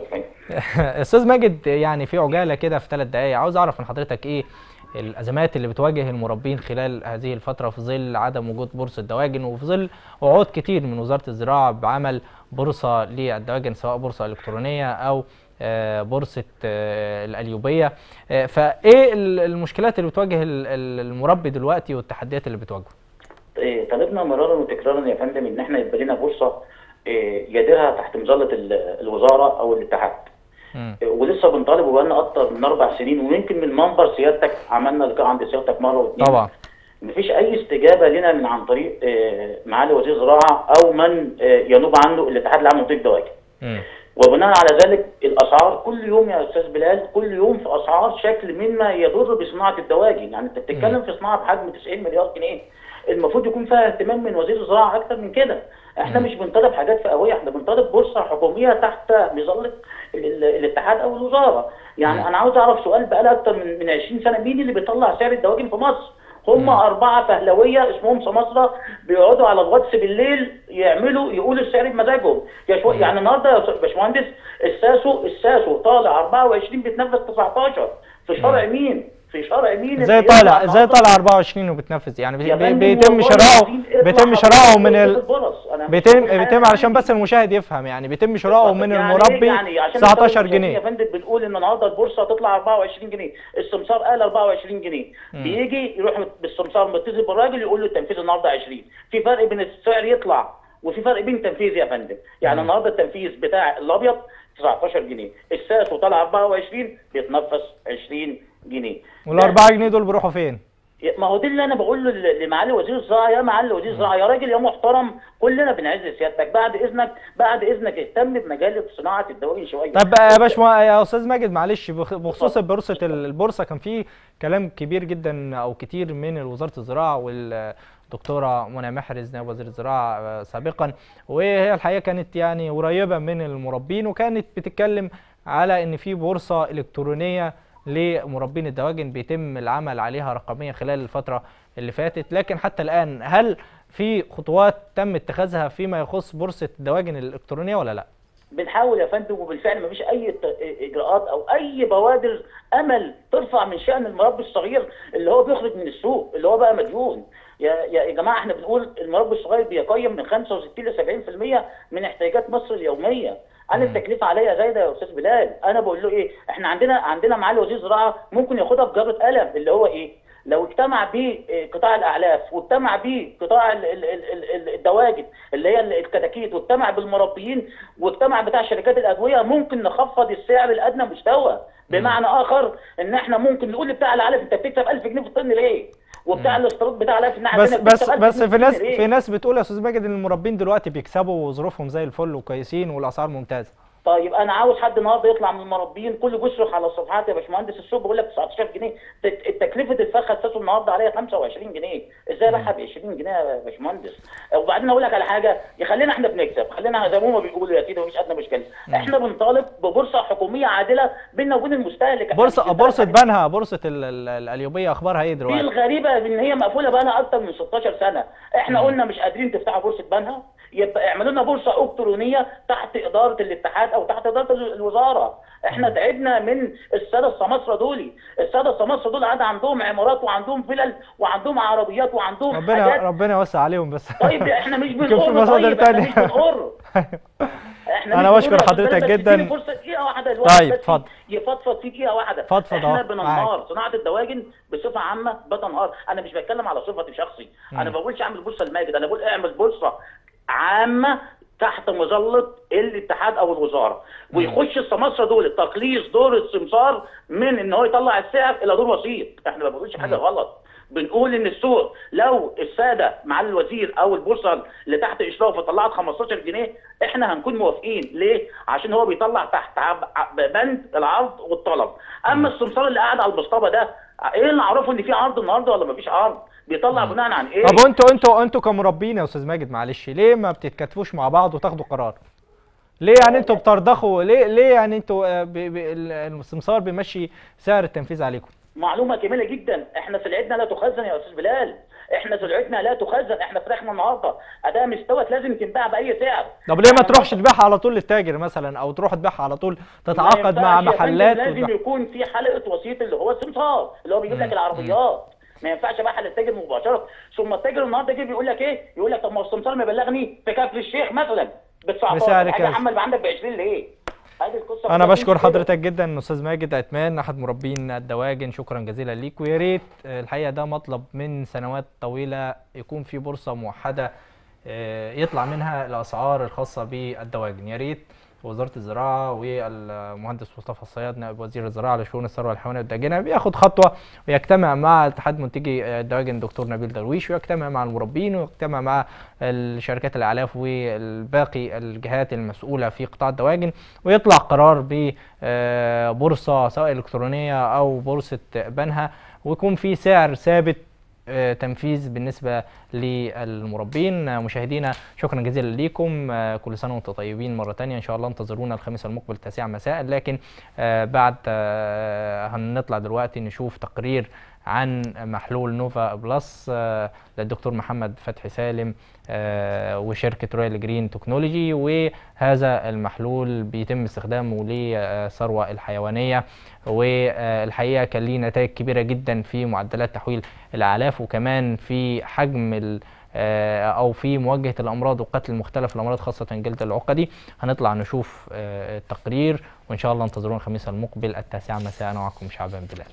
استاذ ماجد يعني في عجاله كده في ثلاث دقائق عاوز اعرف من حضرتك ايه الازمات اللي بتواجه المربين خلال هذه الفتره في ظل عدم وجود بورصه دواجن وفي ظل وعود كتير من وزاره الزراعه بعمل بورصه للدواجن سواء بورصه الكترونيه او آه، بورصه آه، الاليوبيه آه، فايه ال- المشكلات اللي بتواجه ال- ال- المربي دلوقتي والتحديات اللي بتواجهه
إيه، طالبنا مرارا وتكرارا يا فندم ان احنا يبقى لنا بورصه إيه، يديرها تحت مظله ال- الوزاره او الاتحاد
مم.
إيه، ولسه بنطالب بقالنا اكتر من اربع سنين ويمكن من منبر سيادتك عملنا لقاء عند سيادتك مره واثنين
طبعا
مفيش اي استجابه لنا من عن طريق إيه، معالي وزير الزراعه او من إيه، ينوب عنه الاتحاد العام لمنطقه دواجن
مم.
وبناء على ذلك الاسعار كل يوم يا استاذ بلال كل يوم في اسعار شكل مما يضر بصناعه الدواجن يعني انت بتتكلم في صناعه بحجم 90 مليار جنيه المفروض يكون فيها اهتمام من وزير الزراعه اكتر من كده احنا مش بنطالب حاجات فئويه احنا بنطالب بورصه حكوميه تحت مظله ال- ال- الاتحاد او الوزاره يعني انا عاوز اعرف سؤال بقى اكتر من من 20 سنه مين اللي بيطلع سعر الدواجن في مصر هم أربعة فهلوية اسمهم سماسرة بيقعدوا على الواتس بالليل يعملوا يقولوا السعر بمزاجهم يا شو يعني النهارده يا باشمهندس الساسو الساسو طالع 24 بيتنفذ 19 في شرع مين؟ في شرع مين؟
ازاي
اللي يطلع
طالع ازاي
النهاردة؟
طالع 24 وبتنفذ يعني بي-
يا
بي-
فندم
بيتم
والله
شراؤه
العظيم اطلع
بيتم
على
شراؤه من
الواتس
ال...
البرص. أنا مش
بيتم
بقول حاجة
بيتم علشان
يعني.
بس المشاهد يفهم يعني بيتم شراؤه من
يعني
المربي
يعني عشان
19
نسوي يا
جنيه
فندم بنقول ان النهارده البورصه هتطلع 24 جنيه السمسار قال 24 جنيه بيجي يروح بالسمسار متصل بالراجل يقول له التنفيذ النهارده 20 في فرق بين السعر يطلع وفي فرق بين التنفيذ يا فندم يعني النهارده التنفيذ بتاع الابيض 19 جنيه الساسو طالع 24 بيتنفس 20 جنيه
وال 4 جنيه دول بيروحوا فين؟
ما هو دي اللي انا بقول له ل- لمعالي وزير الزراعه يا معالي وزير الزراعه يا راجل يا محترم كلنا بنعز سيادتك بعد اذنك بعد اذنك اهتم بمجال صناعه الدواجن شويه
طب يا باشمهندس يا استاذ ماجد معلش بخ- بخصوص بورصه ال- البورصه كان في كلام كبير جدا او كتير من وزاره الزراعه والدكتوره منى محرز نائب وزير الزراعه آه، سابقا وهي الحقيقه كانت يعني قريبه من المربين وكانت بتتكلم على ان في بورصه الكترونيه لمربين الدواجن بيتم العمل عليها رقميا خلال الفتره اللي فاتت لكن حتى الان هل في خطوات تم اتخاذها فيما يخص بورصه الدواجن الالكترونيه ولا لا؟
بنحاول يا فندم وبالفعل مفيش اي ت- اجراءات او اي بوادر امل ترفع من شان المربي الصغير اللي هو بيخرج من السوق اللي هو بقى مديون يا يا يا جماعه احنا بنقول المربي الصغير بيقيم من 65 ل 70% من احتياجات مصر اليوميه انا
مم.
التكلفه عليا زايده يا استاذ بلال انا بقول له ايه احنا عندنا عندنا معالي وزير الزراعه ممكن ياخدها بجره قلم اللي هو ايه لو اجتمع بيه إيه، قطاع الاعلاف واجتمع بيه قطاع ال- ال- ال- ال- الدواجن اللي هي ال- الكتاكيت واجتمع بالمربيين واجتمع بتاع شركات الادويه ممكن نخفض السعر الادنى مستوى بمعنى اخر ان احنا ممكن نقول لبتاع العلف انت بتكسب 1000 جنيه في الطن ليه؟ وبتاع الاستيراد بتاع العلف ان
بس
عندنا
بس
بتكسب 1000
بس
جنيه
في ناس
الطن ليه؟
في ناس بتقول يا استاذ ماجد ان المربين دلوقتي بيكسبوا وظروفهم زي الفل وكويسين والاسعار ممتازه
طيب انا عاوز حد النهارده يطلع من المربيين كل بيصرخ على الصفحات يا باشمهندس السوق بيقول لك 19000 جنيه تك- تكلفه الفخ اساسه النهارده عليها 25 جنيه ازاي ابيعها ب 20 جنيه يا باشمهندس وبعدين اقول لك على حاجه يخلينا احنا بنكسب خلينا زي ما هم بيقولوا يا سيدي مفيش ادنى مشكله احنا بنطالب ببورصه حكوميه عادله بيننا وبين المستهلك إحنا
بورصه
مش
بورصه
بنتكلم
بنها بورصه ال- ال- القليوبيه اخبارها ايه
دي
دلوقتي
الغريبه ان هي مقفوله بقى لها اكتر من 16 سنه احنا
مم.
قلنا مش قادرين تفتحوا بورصه بنها يبقى اعملوا لنا بورصه الكترونيه تحت اداره الاتحاد او تحت اداره الوزاره احنا تعبنا من الساده السماسره دول الساده السماسره دول قاعد عندهم عمارات وعندهم فلل وعندهم عربيات وعندهم
ربنا
حاجات
ربنا يوسع عليهم بس
طيب احنا مش
يمكن في
بنقر
مصادر
طيب احنا
تانية.
مش بنقر احنا
أنا
مش
بشكر
بنقر.
حضرتك
بس
جداً.
اديني فرصه دقيقه واحده الواحد
طيب،
بس
اتفضل.
يفضفض في دقيقه واحده
فضفض
احنا
أهو،
بننهار صناعه الدواجن بصفه عامه بتنهار انا مش بتكلم على صفتي شخصي انا ما بقولش اعمل بورصه الماجد انا بقول اعمل بورصه عامه تحت مظله الاتحاد او الوزاره ويخش السماسره دول تقليص دور السمسار من ان هو يطلع السعر الى دور وسيط احنا ما بنقولش حاجه غلط بنقول ان السوق لو الساده معالي الوزير او البورصه اللي تحت اشرافه طلعت 15 جنيه احنا هنكون موافقين ليه؟ عشان هو بيطلع تحت عب- عب- بند العرض والطلب اما السمسار اللي قاعد على المصطبه ده ايه اللي اعرفه ان في عرض النهارده ولا مفيش عرض؟ بيطلع بناء عن ايه؟
طب انتوا انتوا انتوا كمربين يا استاذ ماجد معلش ليه ما بتتكاتفوش مع بعض وتاخدوا قرار ليه يعني انتوا بترضخوا ليه ليه يعني انتوا آه، بي- بي- ال- السمسار بيمشي سعر التنفيذ عليكم
معلومه جميله جدا احنا سلعتنا لا تخزن يا استاذ بلال احنا سلعتنا لا تخزن احنا فراخنا النهارده اداء مستوت لازم تنباع باي سعر
طب ليه ما
إحنا
تروحش تبيعها على طول للتاجر مثلا او تروح تبيعها على طول
ما
تتعاقد مع
ينفعش يا فندم،
محلات
لازم
وتبيع.
يكون في حلقه وسيط اللي هو السمسار اللي هو بيجيب لك العربيات ما ينفعش ابيعها للتاجر مباشره ثم التاجر النهارده جه بيقول لك ايه يقول لك طب ما هو السمسار مبلغني في كفر الشيخ مثلا ب 19
بسعر
حاجه
كذا.
عمال يبقى عندك ب 20 ليه؟ هذه القصه
انا
كلها
بشكر
بتمشي كده.
حضرتك جدا استاذ ماجد عثمان احد مربين الدواجن شكرا جزيلا ليك ويا ريت آه، الحقيقه ده مطلب من سنوات طويله يكون في بورصه موحده آه، يطلع منها الاسعار الخاصه بالدواجن يا ريت وزاره الزراعه والمهندس مصطفى الصياد نائب وزير الزراعه لشؤون الثروه الحيوانيه والداجنه بياخد خطوه ويجتمع مع اتحاد منتجي الدواجن دكتور نبيل درويش ويجتمع مع المربين ويجتمع مع الشركات الاعلاف والباقي الجهات المسؤوله في قطاع الدواجن ويطلع قرار ببورصه سواء الكترونيه او بورصه بنها ويكون في سعر ثابت آه، تنفيذ بالنسبه للمربين آه، مشاهدينا شكرا جزيلا ليكم آه، كل سنه وانتم طيبين مره تانية ان شاء الله انتظرونا الخميس المقبل التاسعة مساء لكن آه، بعد آه، هنطلع دلوقتي نشوف تقرير عن محلول نوفا بلس آه، للدكتور محمد فتحي سالم آه، وشركه رويال جرين تكنولوجي وهذا المحلول بيتم استخدامه للثروه الحيوانيه والحقيقه كان ليه نتائج كبيره جدا في معدلات تحويل الاعلاف وكمان في حجم ال- آه، او في مواجهه الامراض وقتل مختلف الامراض خاصه جلد العقدي هنطلع نشوف آه، التقرير وان شاء الله انتظرونا الخميس المقبل التاسعة مساء انا معكم شعبان بلال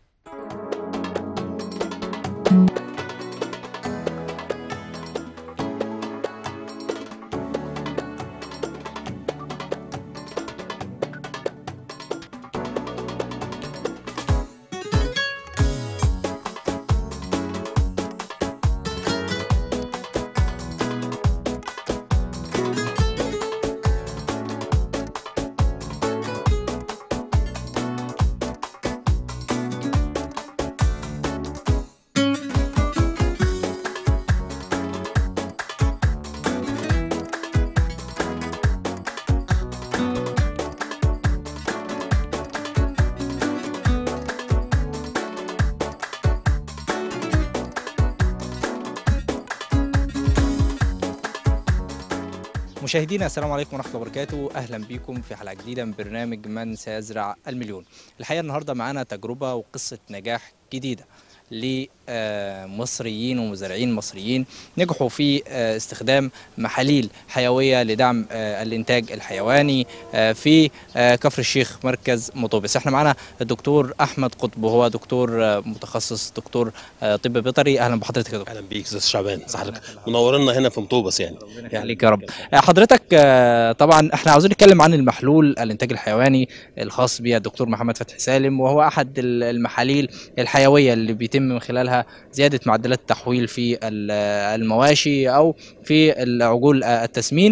مشاهدينا السلام عليكم ورحمه الله وبركاته اهلا بكم في حلقه جديده من برنامج من سيزرع المليون الحقيقه النهارده معانا تجربه وقصه نجاح جديده لمصريين ومزارعين مصريين نجحوا في آه، استخدام محاليل حيويه لدعم آه، الانتاج الحيواني آه، في آه، كفر الشيخ مركز مطوبس احنا معانا الدكتور احمد قطب وهو دكتور آه، متخصص دكتور آه، طب بيطري اهلا بحضرتك يا دكتور
اهلا بيك استاذ شعبان صح حضرتك منورنا هنا في مطوبس يعني
يخليك يا رب آه، حضرتك آه، طبعا احنا عاوزين نتكلم عن المحلول الانتاج الحيواني الخاص بالدكتور محمد فتحي سالم وهو احد ال- المحاليل الحيويه اللي بيتم من خلالها زياده معدلات التحويل في ال- المواشي او في العجول آه، التسمين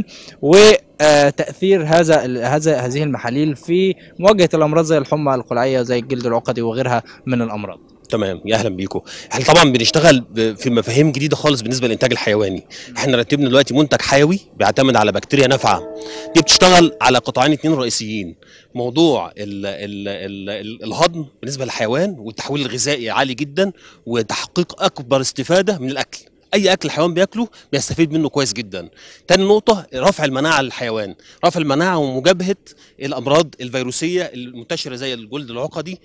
وتاثير هذا ال- هذا هذه المحاليل في مواجهه الامراض زي الحمى القلعيه زي الجلد العقدي وغيرها من الامراض
تمام يا اهلا بيكم احنا طبعا بنشتغل ب- في مفاهيم جديده خالص بالنسبه للانتاج الحيواني احنا رتبنا دلوقتي منتج حيوي بيعتمد على بكتيريا نافعه دي بتشتغل على قطاعين اتنين رئيسيين موضوع ال ال ال ال الهضم بالنسبه للحيوان والتحويل الغذائي عالي جدا وتحقيق اكبر استفاده من الاكل اي اكل الحيوان بياكله بيستفيد منه كويس جدا تاني نقطه رفع المناعه للحيوان رفع المناعه ومجابهه الامراض الفيروسيه المنتشره زي الجلد العقدي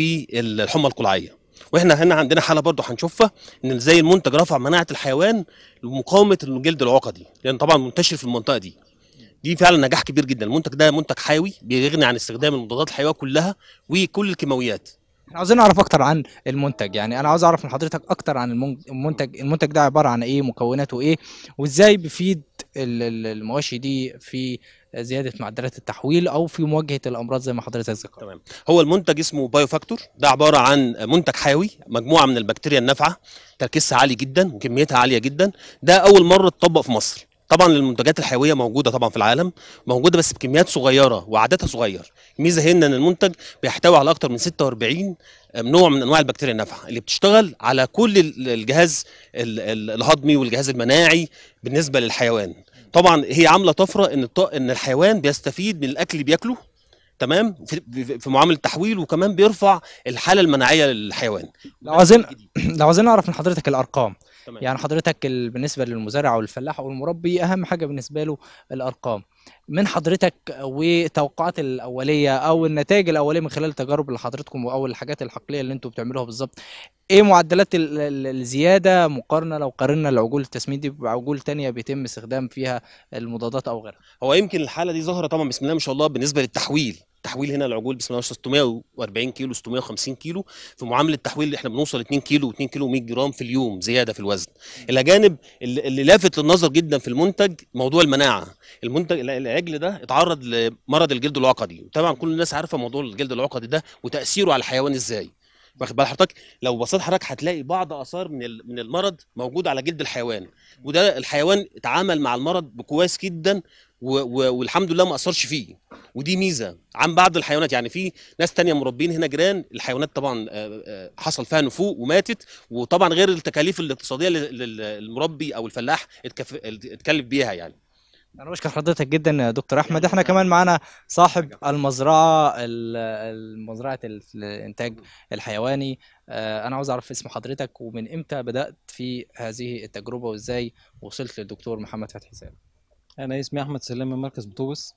والحمى القلعيه واحنا هنا عندنا حاله برضه هنشوفها ان ازاي المنتج رفع مناعه الحيوان لمقاومه الجلد العقدي لان طبعا منتشر في المنطقه دي دي فعلا نجاح كبير جدا المنتج ده منتج حيوي بيغني عن استخدام المضادات الحيويه كلها وكل الكيماويات
احنا عاوزين نعرف اكتر عن المنتج يعني انا عاوز اعرف من حضرتك اكتر عن المن- المنتج المنتج ده عباره عن ايه مكوناته ايه وازاي بيفيد ال- ال- المواشي دي في زياده معدلات التحويل او في مواجهه الامراض زي ما حضرتك ذكرت
تمام هو المنتج اسمه بايو فاكتور ده عباره عن منتج حيوي مجموعه من البكتيريا النافعه تركيزها عالي جدا وكميتها عاليه جدا ده اول مره اتطبق في مصر طبعا المنتجات الحيويه موجوده طبعا في العالم موجوده بس بكميات صغيره وعددها صغير الميزه هنا ان المنتج بيحتوي على اكتر من 46 نوع من انواع البكتيريا النافعه اللي بتشتغل على كل ال- الجهاز ال- ال- الهضمي والجهاز المناعي بالنسبه للحيوان طبعا هي عامله طفره ان الط- ان الحيوان بيستفيد من الاكل اللي بياكله تمام في, في- في معامله التحويل وكمان بيرفع الحاله المناعيه للحيوان
لو عاوزين لو عاوزين نعرف من حضرتك الارقام
تمام.
يعني حضرتك ال- بالنسبه للمزارع والفلاح او المربي اهم حاجه بالنسبه له الارقام من حضرتك وتوقعات الاوليه او النتائج الاوليه من خلال التجارب اللي حضرتكم او الحاجات الحقليه اللي انتم بتعملوها بالظبط ايه معدلات ال- ال- الزياده مقارنه لو قارنا العجول التسمين دي بعجول تانية بيتم استخدام فيها المضادات او غيرها
هو يمكن الحاله دي ظاهره طبعا بسم الله ما شاء الله بالنسبه للتحويل تحويل هنا العجول بسم الله ما شاء الله 640 كيلو 650 كيلو في معامله التحويل اللي احنا بنوصل 2 كيلو و2 كيلو 100 جرام في اليوم زياده في الوزن الى جانب اللي اللي لافت للنظر جدا في المنتج موضوع المناعه المنتج الع- العجل ده اتعرض لمرض الجلد العقدي طبعا كل الناس عارفه موضوع الجلد العقدي ده وتاثيره على الحيوان ازاي واخد بال حضرتك لو بصيت حضرتك هتلاقي بعض اثار من ال- من المرض موجود على جلد الحيوان وده الحيوان اتعامل مع المرض بكويس جدا و و والحمد لله ما اثرش فيه ودي ميزه عن بعض الحيوانات يعني في ناس تانية مربين هنا جيران الحيوانات طبعا آه، آه، حصل فيها نفوق وماتت وطبعا غير التكاليف الاقتصاديه لل- لل- للمربي او الفلاح اتكف- اتكلف بيها يعني
انا بشكر حضرتك جدا يا دكتور احمد احنا كمان معانا صاحب المزرعه ال- المزرعه ال- الانتاج الحيواني آه، انا عاوز اعرف اسم حضرتك ومن امتى بدات في هذه التجربه وازاي وصلت للدكتور محمد فتحي سالم
انا اسمي احمد سلام من مركز بطوبس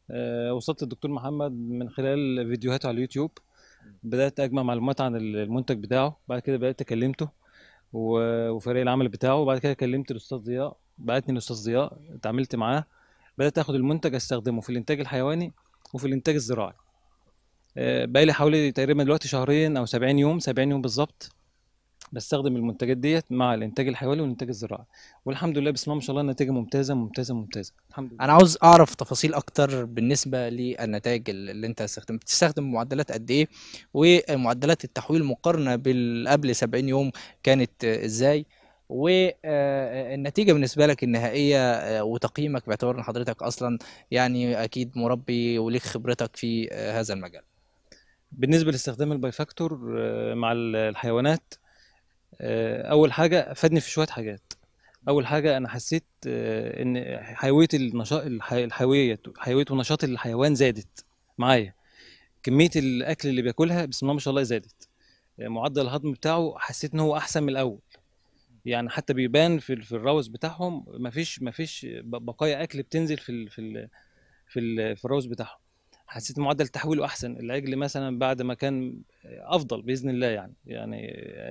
أه وصلت للدكتور محمد من خلال فيديوهاته على اليوتيوب بدات اجمع معلومات عن المنتج بتاعه بعد كده بدات كلمته و- وفريق العمل بتاعه وبعد كده كلمت الاستاذ ضياء بعتني الاستاذ ضياء اتعاملت معاه بدات اخد المنتج استخدمه في الانتاج الحيواني وفي الانتاج الزراعي أه بقالي حوالي تقريبا دلوقتي شهرين او 70 يوم 70 يوم بالظبط بستخدم المنتجات ديت مع الانتاج الحيواني والانتاج الزراعي والحمد لله بسم الله ما شاء الله النتيجه ممتازه ممتازه ممتازه الحمد لله
انا عاوز اعرف تفاصيل اكتر بالنسبه للنتائج اللي انت استخدمت بتستخدم معدلات قد ايه ومعدلات التحويل مقارنه بال قبل 70 يوم كانت آه، ازاي والنتيجه بالنسبه لك النهائيه آه، وتقييمك باعتبار ان حضرتك اصلا يعني اكيد مربي وليك خبرتك في آه، هذا المجال
بالنسبه لاستخدام البايفاكتور آه، مع ال- الحيوانات آه، اول حاجه فادني في شويه حاجات اول حاجه انا حسيت آه، ان حيويه النشاط الحيويه حيويه ونشاط الحيوان زادت معايا كميه الاكل اللي بياكلها بسم الله ما شاء الله زادت آه، معدل الهضم بتاعه حسيت ان هو احسن من الاول يعني حتى بيبان في في الروث بتاعهم مفيش مفيش ب- بقايا اكل بتنزل في ال في ال في ال في الروث بتاعهم حسيت معدل تحويله احسن العجل مثلا بعد ما كان افضل باذن الله يعني يعني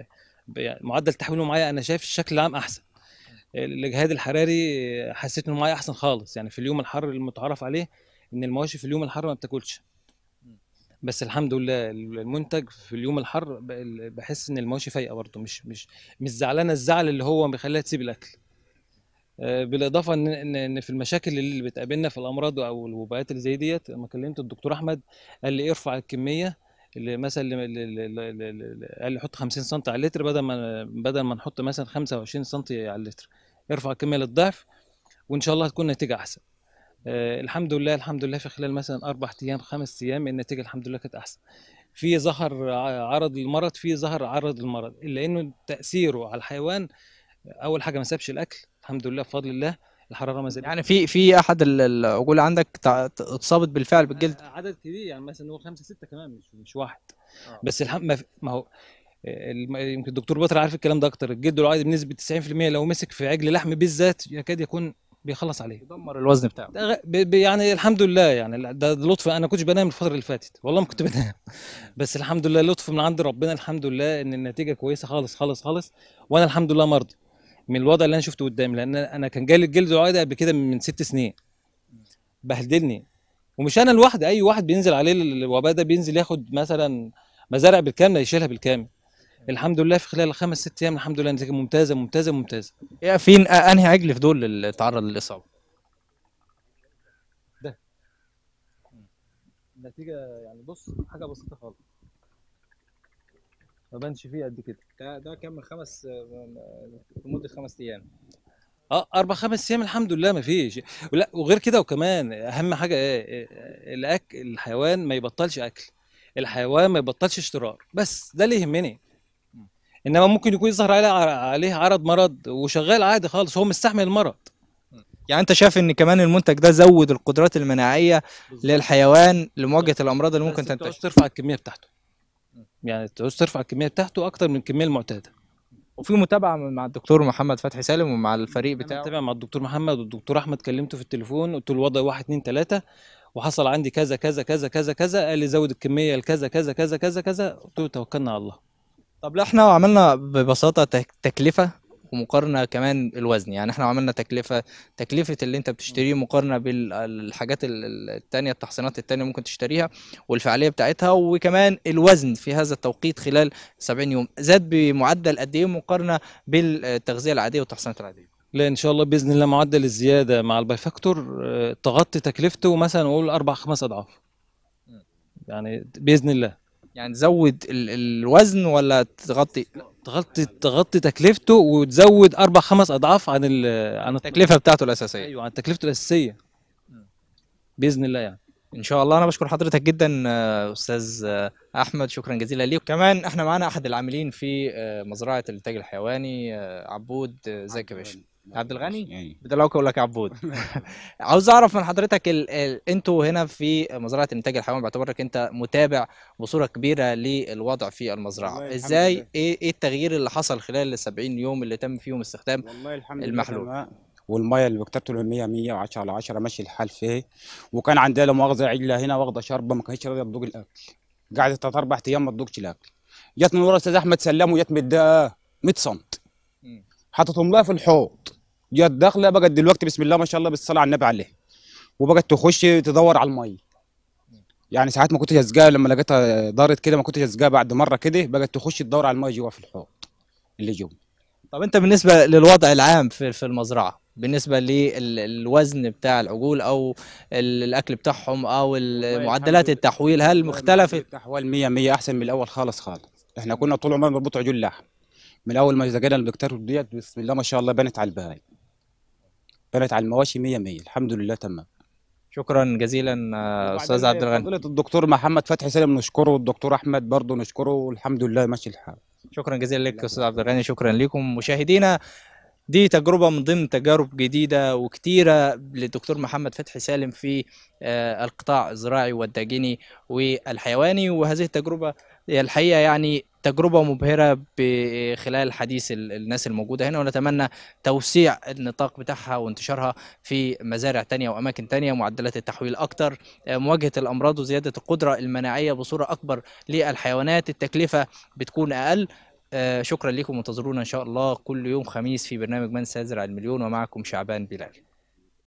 يعني معدل تحويله معايا انا شايف الشكل العام احسن الاجهاد الحراري حسيت انه معايا احسن خالص يعني في اليوم الحر المتعارف عليه ان المواشي في اليوم الحر ما بتاكلش بس الحمد لله المنتج في اليوم الحر ب- بحس ان المواشي فايقه برضه مش مش مش زعلانه الزعل اللي هو بيخليها تسيب الاكل آه، بالاضافه ان ان إن في المشاكل اللي بتقابلنا في الامراض او الوباءات اللي زي ديت لما كلمت الدكتور احمد قال لي ارفع الكميه اللي مثلا اللي- اللي- اللي- اللي- اللي- قال لي حط 50 سم على اللتر بدل ما بدل ما نحط مثلا 25 سم على اللتر ارفع الكميه للضعف وان شاء الله هتكون نتيجه احسن آه الحمد لله الحمد لله في خلال مثلا اربع ايام خمس ايام النتيجه الحمد لله كانت احسن في ظهر ع- عرض المرض في ظهر عرض المرض الا انه تاثيره على الحيوان اول حاجه ما سابش الاكل الحمد لله بفضل الله الحراره ما زادت
يعني في في احد ال- العجول عندك تع- اتصابت بالفعل بالجلد
عدد كبير يعني مثلا نقول خمسه سته كمان مش مش واحد
آه.
بس الحمد ما, في- ما هو الم- يمكن الدكتور بطر عارف الكلام ده اكتر الجلد العادي بنسبه 90% لو مسك في عجل لحم بالذات يكاد يكون بيخلص عليه
يدمر الوزن بتاعه
ده غ- ب- ب- يعني الحمد لله يعني ده ده لطف انا كنتش بنام الفتره اللي فاتت والله ما كنت بنام بس الحمد لله لطف من عند ربنا الحمد لله ان النتيجه كويسه خالص خالص خالص وانا الحمد لله مرضي من الوضع اللي انا شفته قدامي لان انا كان جالي الجلد العادي قبل كده من ست سنين بهدلني ومش انا لوحدي اي واحد بينزل عليه ال- الوباء ده بينزل ياخد مثلا مزارع بالكامل يشيلها بالكامل الحمد لله في خلال خمس ست ايام الحمد لله نتيجه ممتازه ممتازه ممتازه
إيه فين انهي عجل في دول اللي اتعرض للاصابه
النتيجه يعني بص حاجه بسيطه خالص ما بانش فيه قد كده
ده ده كمل خمس لمده خمس ايام
اه اربع خمس ايام الحمد لله ما فيش ولا وغير كده وكمان اهم حاجه ايه إيه، الاكل الحيوان ما يبطلش اكل الحيوان ما يبطلش اشترار بس ده اللي يهمني انما ممكن يكون يظهر عليه عليه عرض مرض وشغال عادي خالص هو مستحمل المرض
يعني انت شايف ان كمان المنتج ده زود القدرات المناعيه للحيوان لمواجهه الامراض اللي ممكن
بس تعوز
تنتشر
ترفع الكميه بتاعته يعني تعوز ترفع الكميه بتاعته اكتر من الكميه المعتاده
وفي متابعه مع الدكتور محمد فتحي سالم ومع الفريق
انا
بتاعه
متابع مع الدكتور محمد والدكتور احمد كلمته في التليفون قلت له الوضع واحد اتنين تلاته وحصل عندي كذا كذا كذا كذا كذا قال لي زود الكميه لكذا كذا كذا كذا كذا قلت له توكلنا على الله
طب لا احنا عملنا ببساطه تك- تكلفه ومقارنه كمان الوزن يعني احنا عملنا تكلفه تكلفه اللي انت بتشتريه مقارنه بالحاجات ال- ال- التانية التحصينات التانية ممكن تشتريها والفعاليه بتاعتها وكمان الوزن في هذا التوقيت خلال 70 يوم زاد بمعدل قد ايه مقارنه بالتغذيه العاديه والتحصينات العاديه
لا ان شاء الله باذن الله معدل الزياده مع البايفاكتور آه، تغطي تكلفته مثلا اقول اربع خمس اضعاف يعني باذن الله
يعني تزود ال- الوزن ولا تغطي
تغطي تغطي تكلفته وتزود اربع خمس اضعاف عن ال- عن
التكلفه بتاعته الاساسيه
ايوه عن تكلفته الاساسيه باذن الله يعني
ان شاء الله انا بشكر حضرتك جدا آه، استاذ آه، احمد شكرا جزيلا ليك كمان احنا معانا احد العاملين في آه، مزرعه الانتاج الحيواني آه، عبود آه، ازيك يا باشا عبد الغني
ايوه
بدل اقول لك عبود عاوز اعرف من حضرتك ال... ال... انتوا هنا في مزرعه الانتاج الحيواني باعتبارك انت متابع بصوره كبيره للوضع في
والله
المزرعه
الحمد
ازاي
لله.
ايه ايه التغيير اللي حصل خلال ال 70 يوم اللي تم فيهم استخدام
والله الحمد
المحلول.
لله تمام. والميه اللي بكترته له 100 110 على 10 ماشي الحال فيه وكان عندها لا مؤاخذه عجله هنا واخده شربه ما كانتش راضيه تذوق الاكل قعدت ثلاث اربع ايام ما تذوقش الاكل جت من ورا استاذ احمد سلام وجت مديها 100 سم
مم.
حطتهم لها في الحوض جت داخله بقت دلوقتي بسم الله ما شاء الله بالصلاه على النبي عليه وبقت تخش تدور على الميه يعني ساعات ما كنتش اسقاها لما لقيتها دارت كده ما كنتش اسقاها بعد مره كده بقت تخش تدور على الميه جوا في الحوض اللي جوا
طب انت بالنسبه للوضع العام في في المزرعه بالنسبه للوزن بتاع العجول او ال- الاكل بتاعهم او ال- معدلات
الحمد
التحويل هل مختلفت
التحويل 100 100 احسن من الاول خالص خالص احنا كنا طول عمرنا بنربط عجول لحم من اول ما زقنا الدكتور ديت بسم الله ما شاء الله بنت على البهايم بنت على المواشي 100 100 الحمد لله تمام
شكرا جزيلا آه، استاذ عبد الغني
فضيلة الدكتور محمد فتحي سالم نشكره والدكتور احمد برضه نشكره والحمد لله ماشي الحال
شكرا جزيلا لك استاذ عبد الغني شكرا لكم مشاهدينا دي تجربة من ضمن تجارب جديدة وكتيرة للدكتور محمد فتحي سالم في آه، القطاع الزراعي والداجني والحيواني وهذه التجربة هي الحقيقة يعني تجربة مبهرة بخلال حديث ال- الناس الموجودة هنا ونتمنى توسيع النطاق بتاعها وانتشارها في مزارع تانية وأماكن تانية معدلات التحويل أكتر آه، مواجهة الأمراض وزيادة القدرة المناعية بصورة أكبر للحيوانات التكلفة بتكون أقل آه شكرا لكم وانتظرونا ان شاء الله كل يوم خميس في برنامج من سيزرع المليون ومعكم شعبان بلال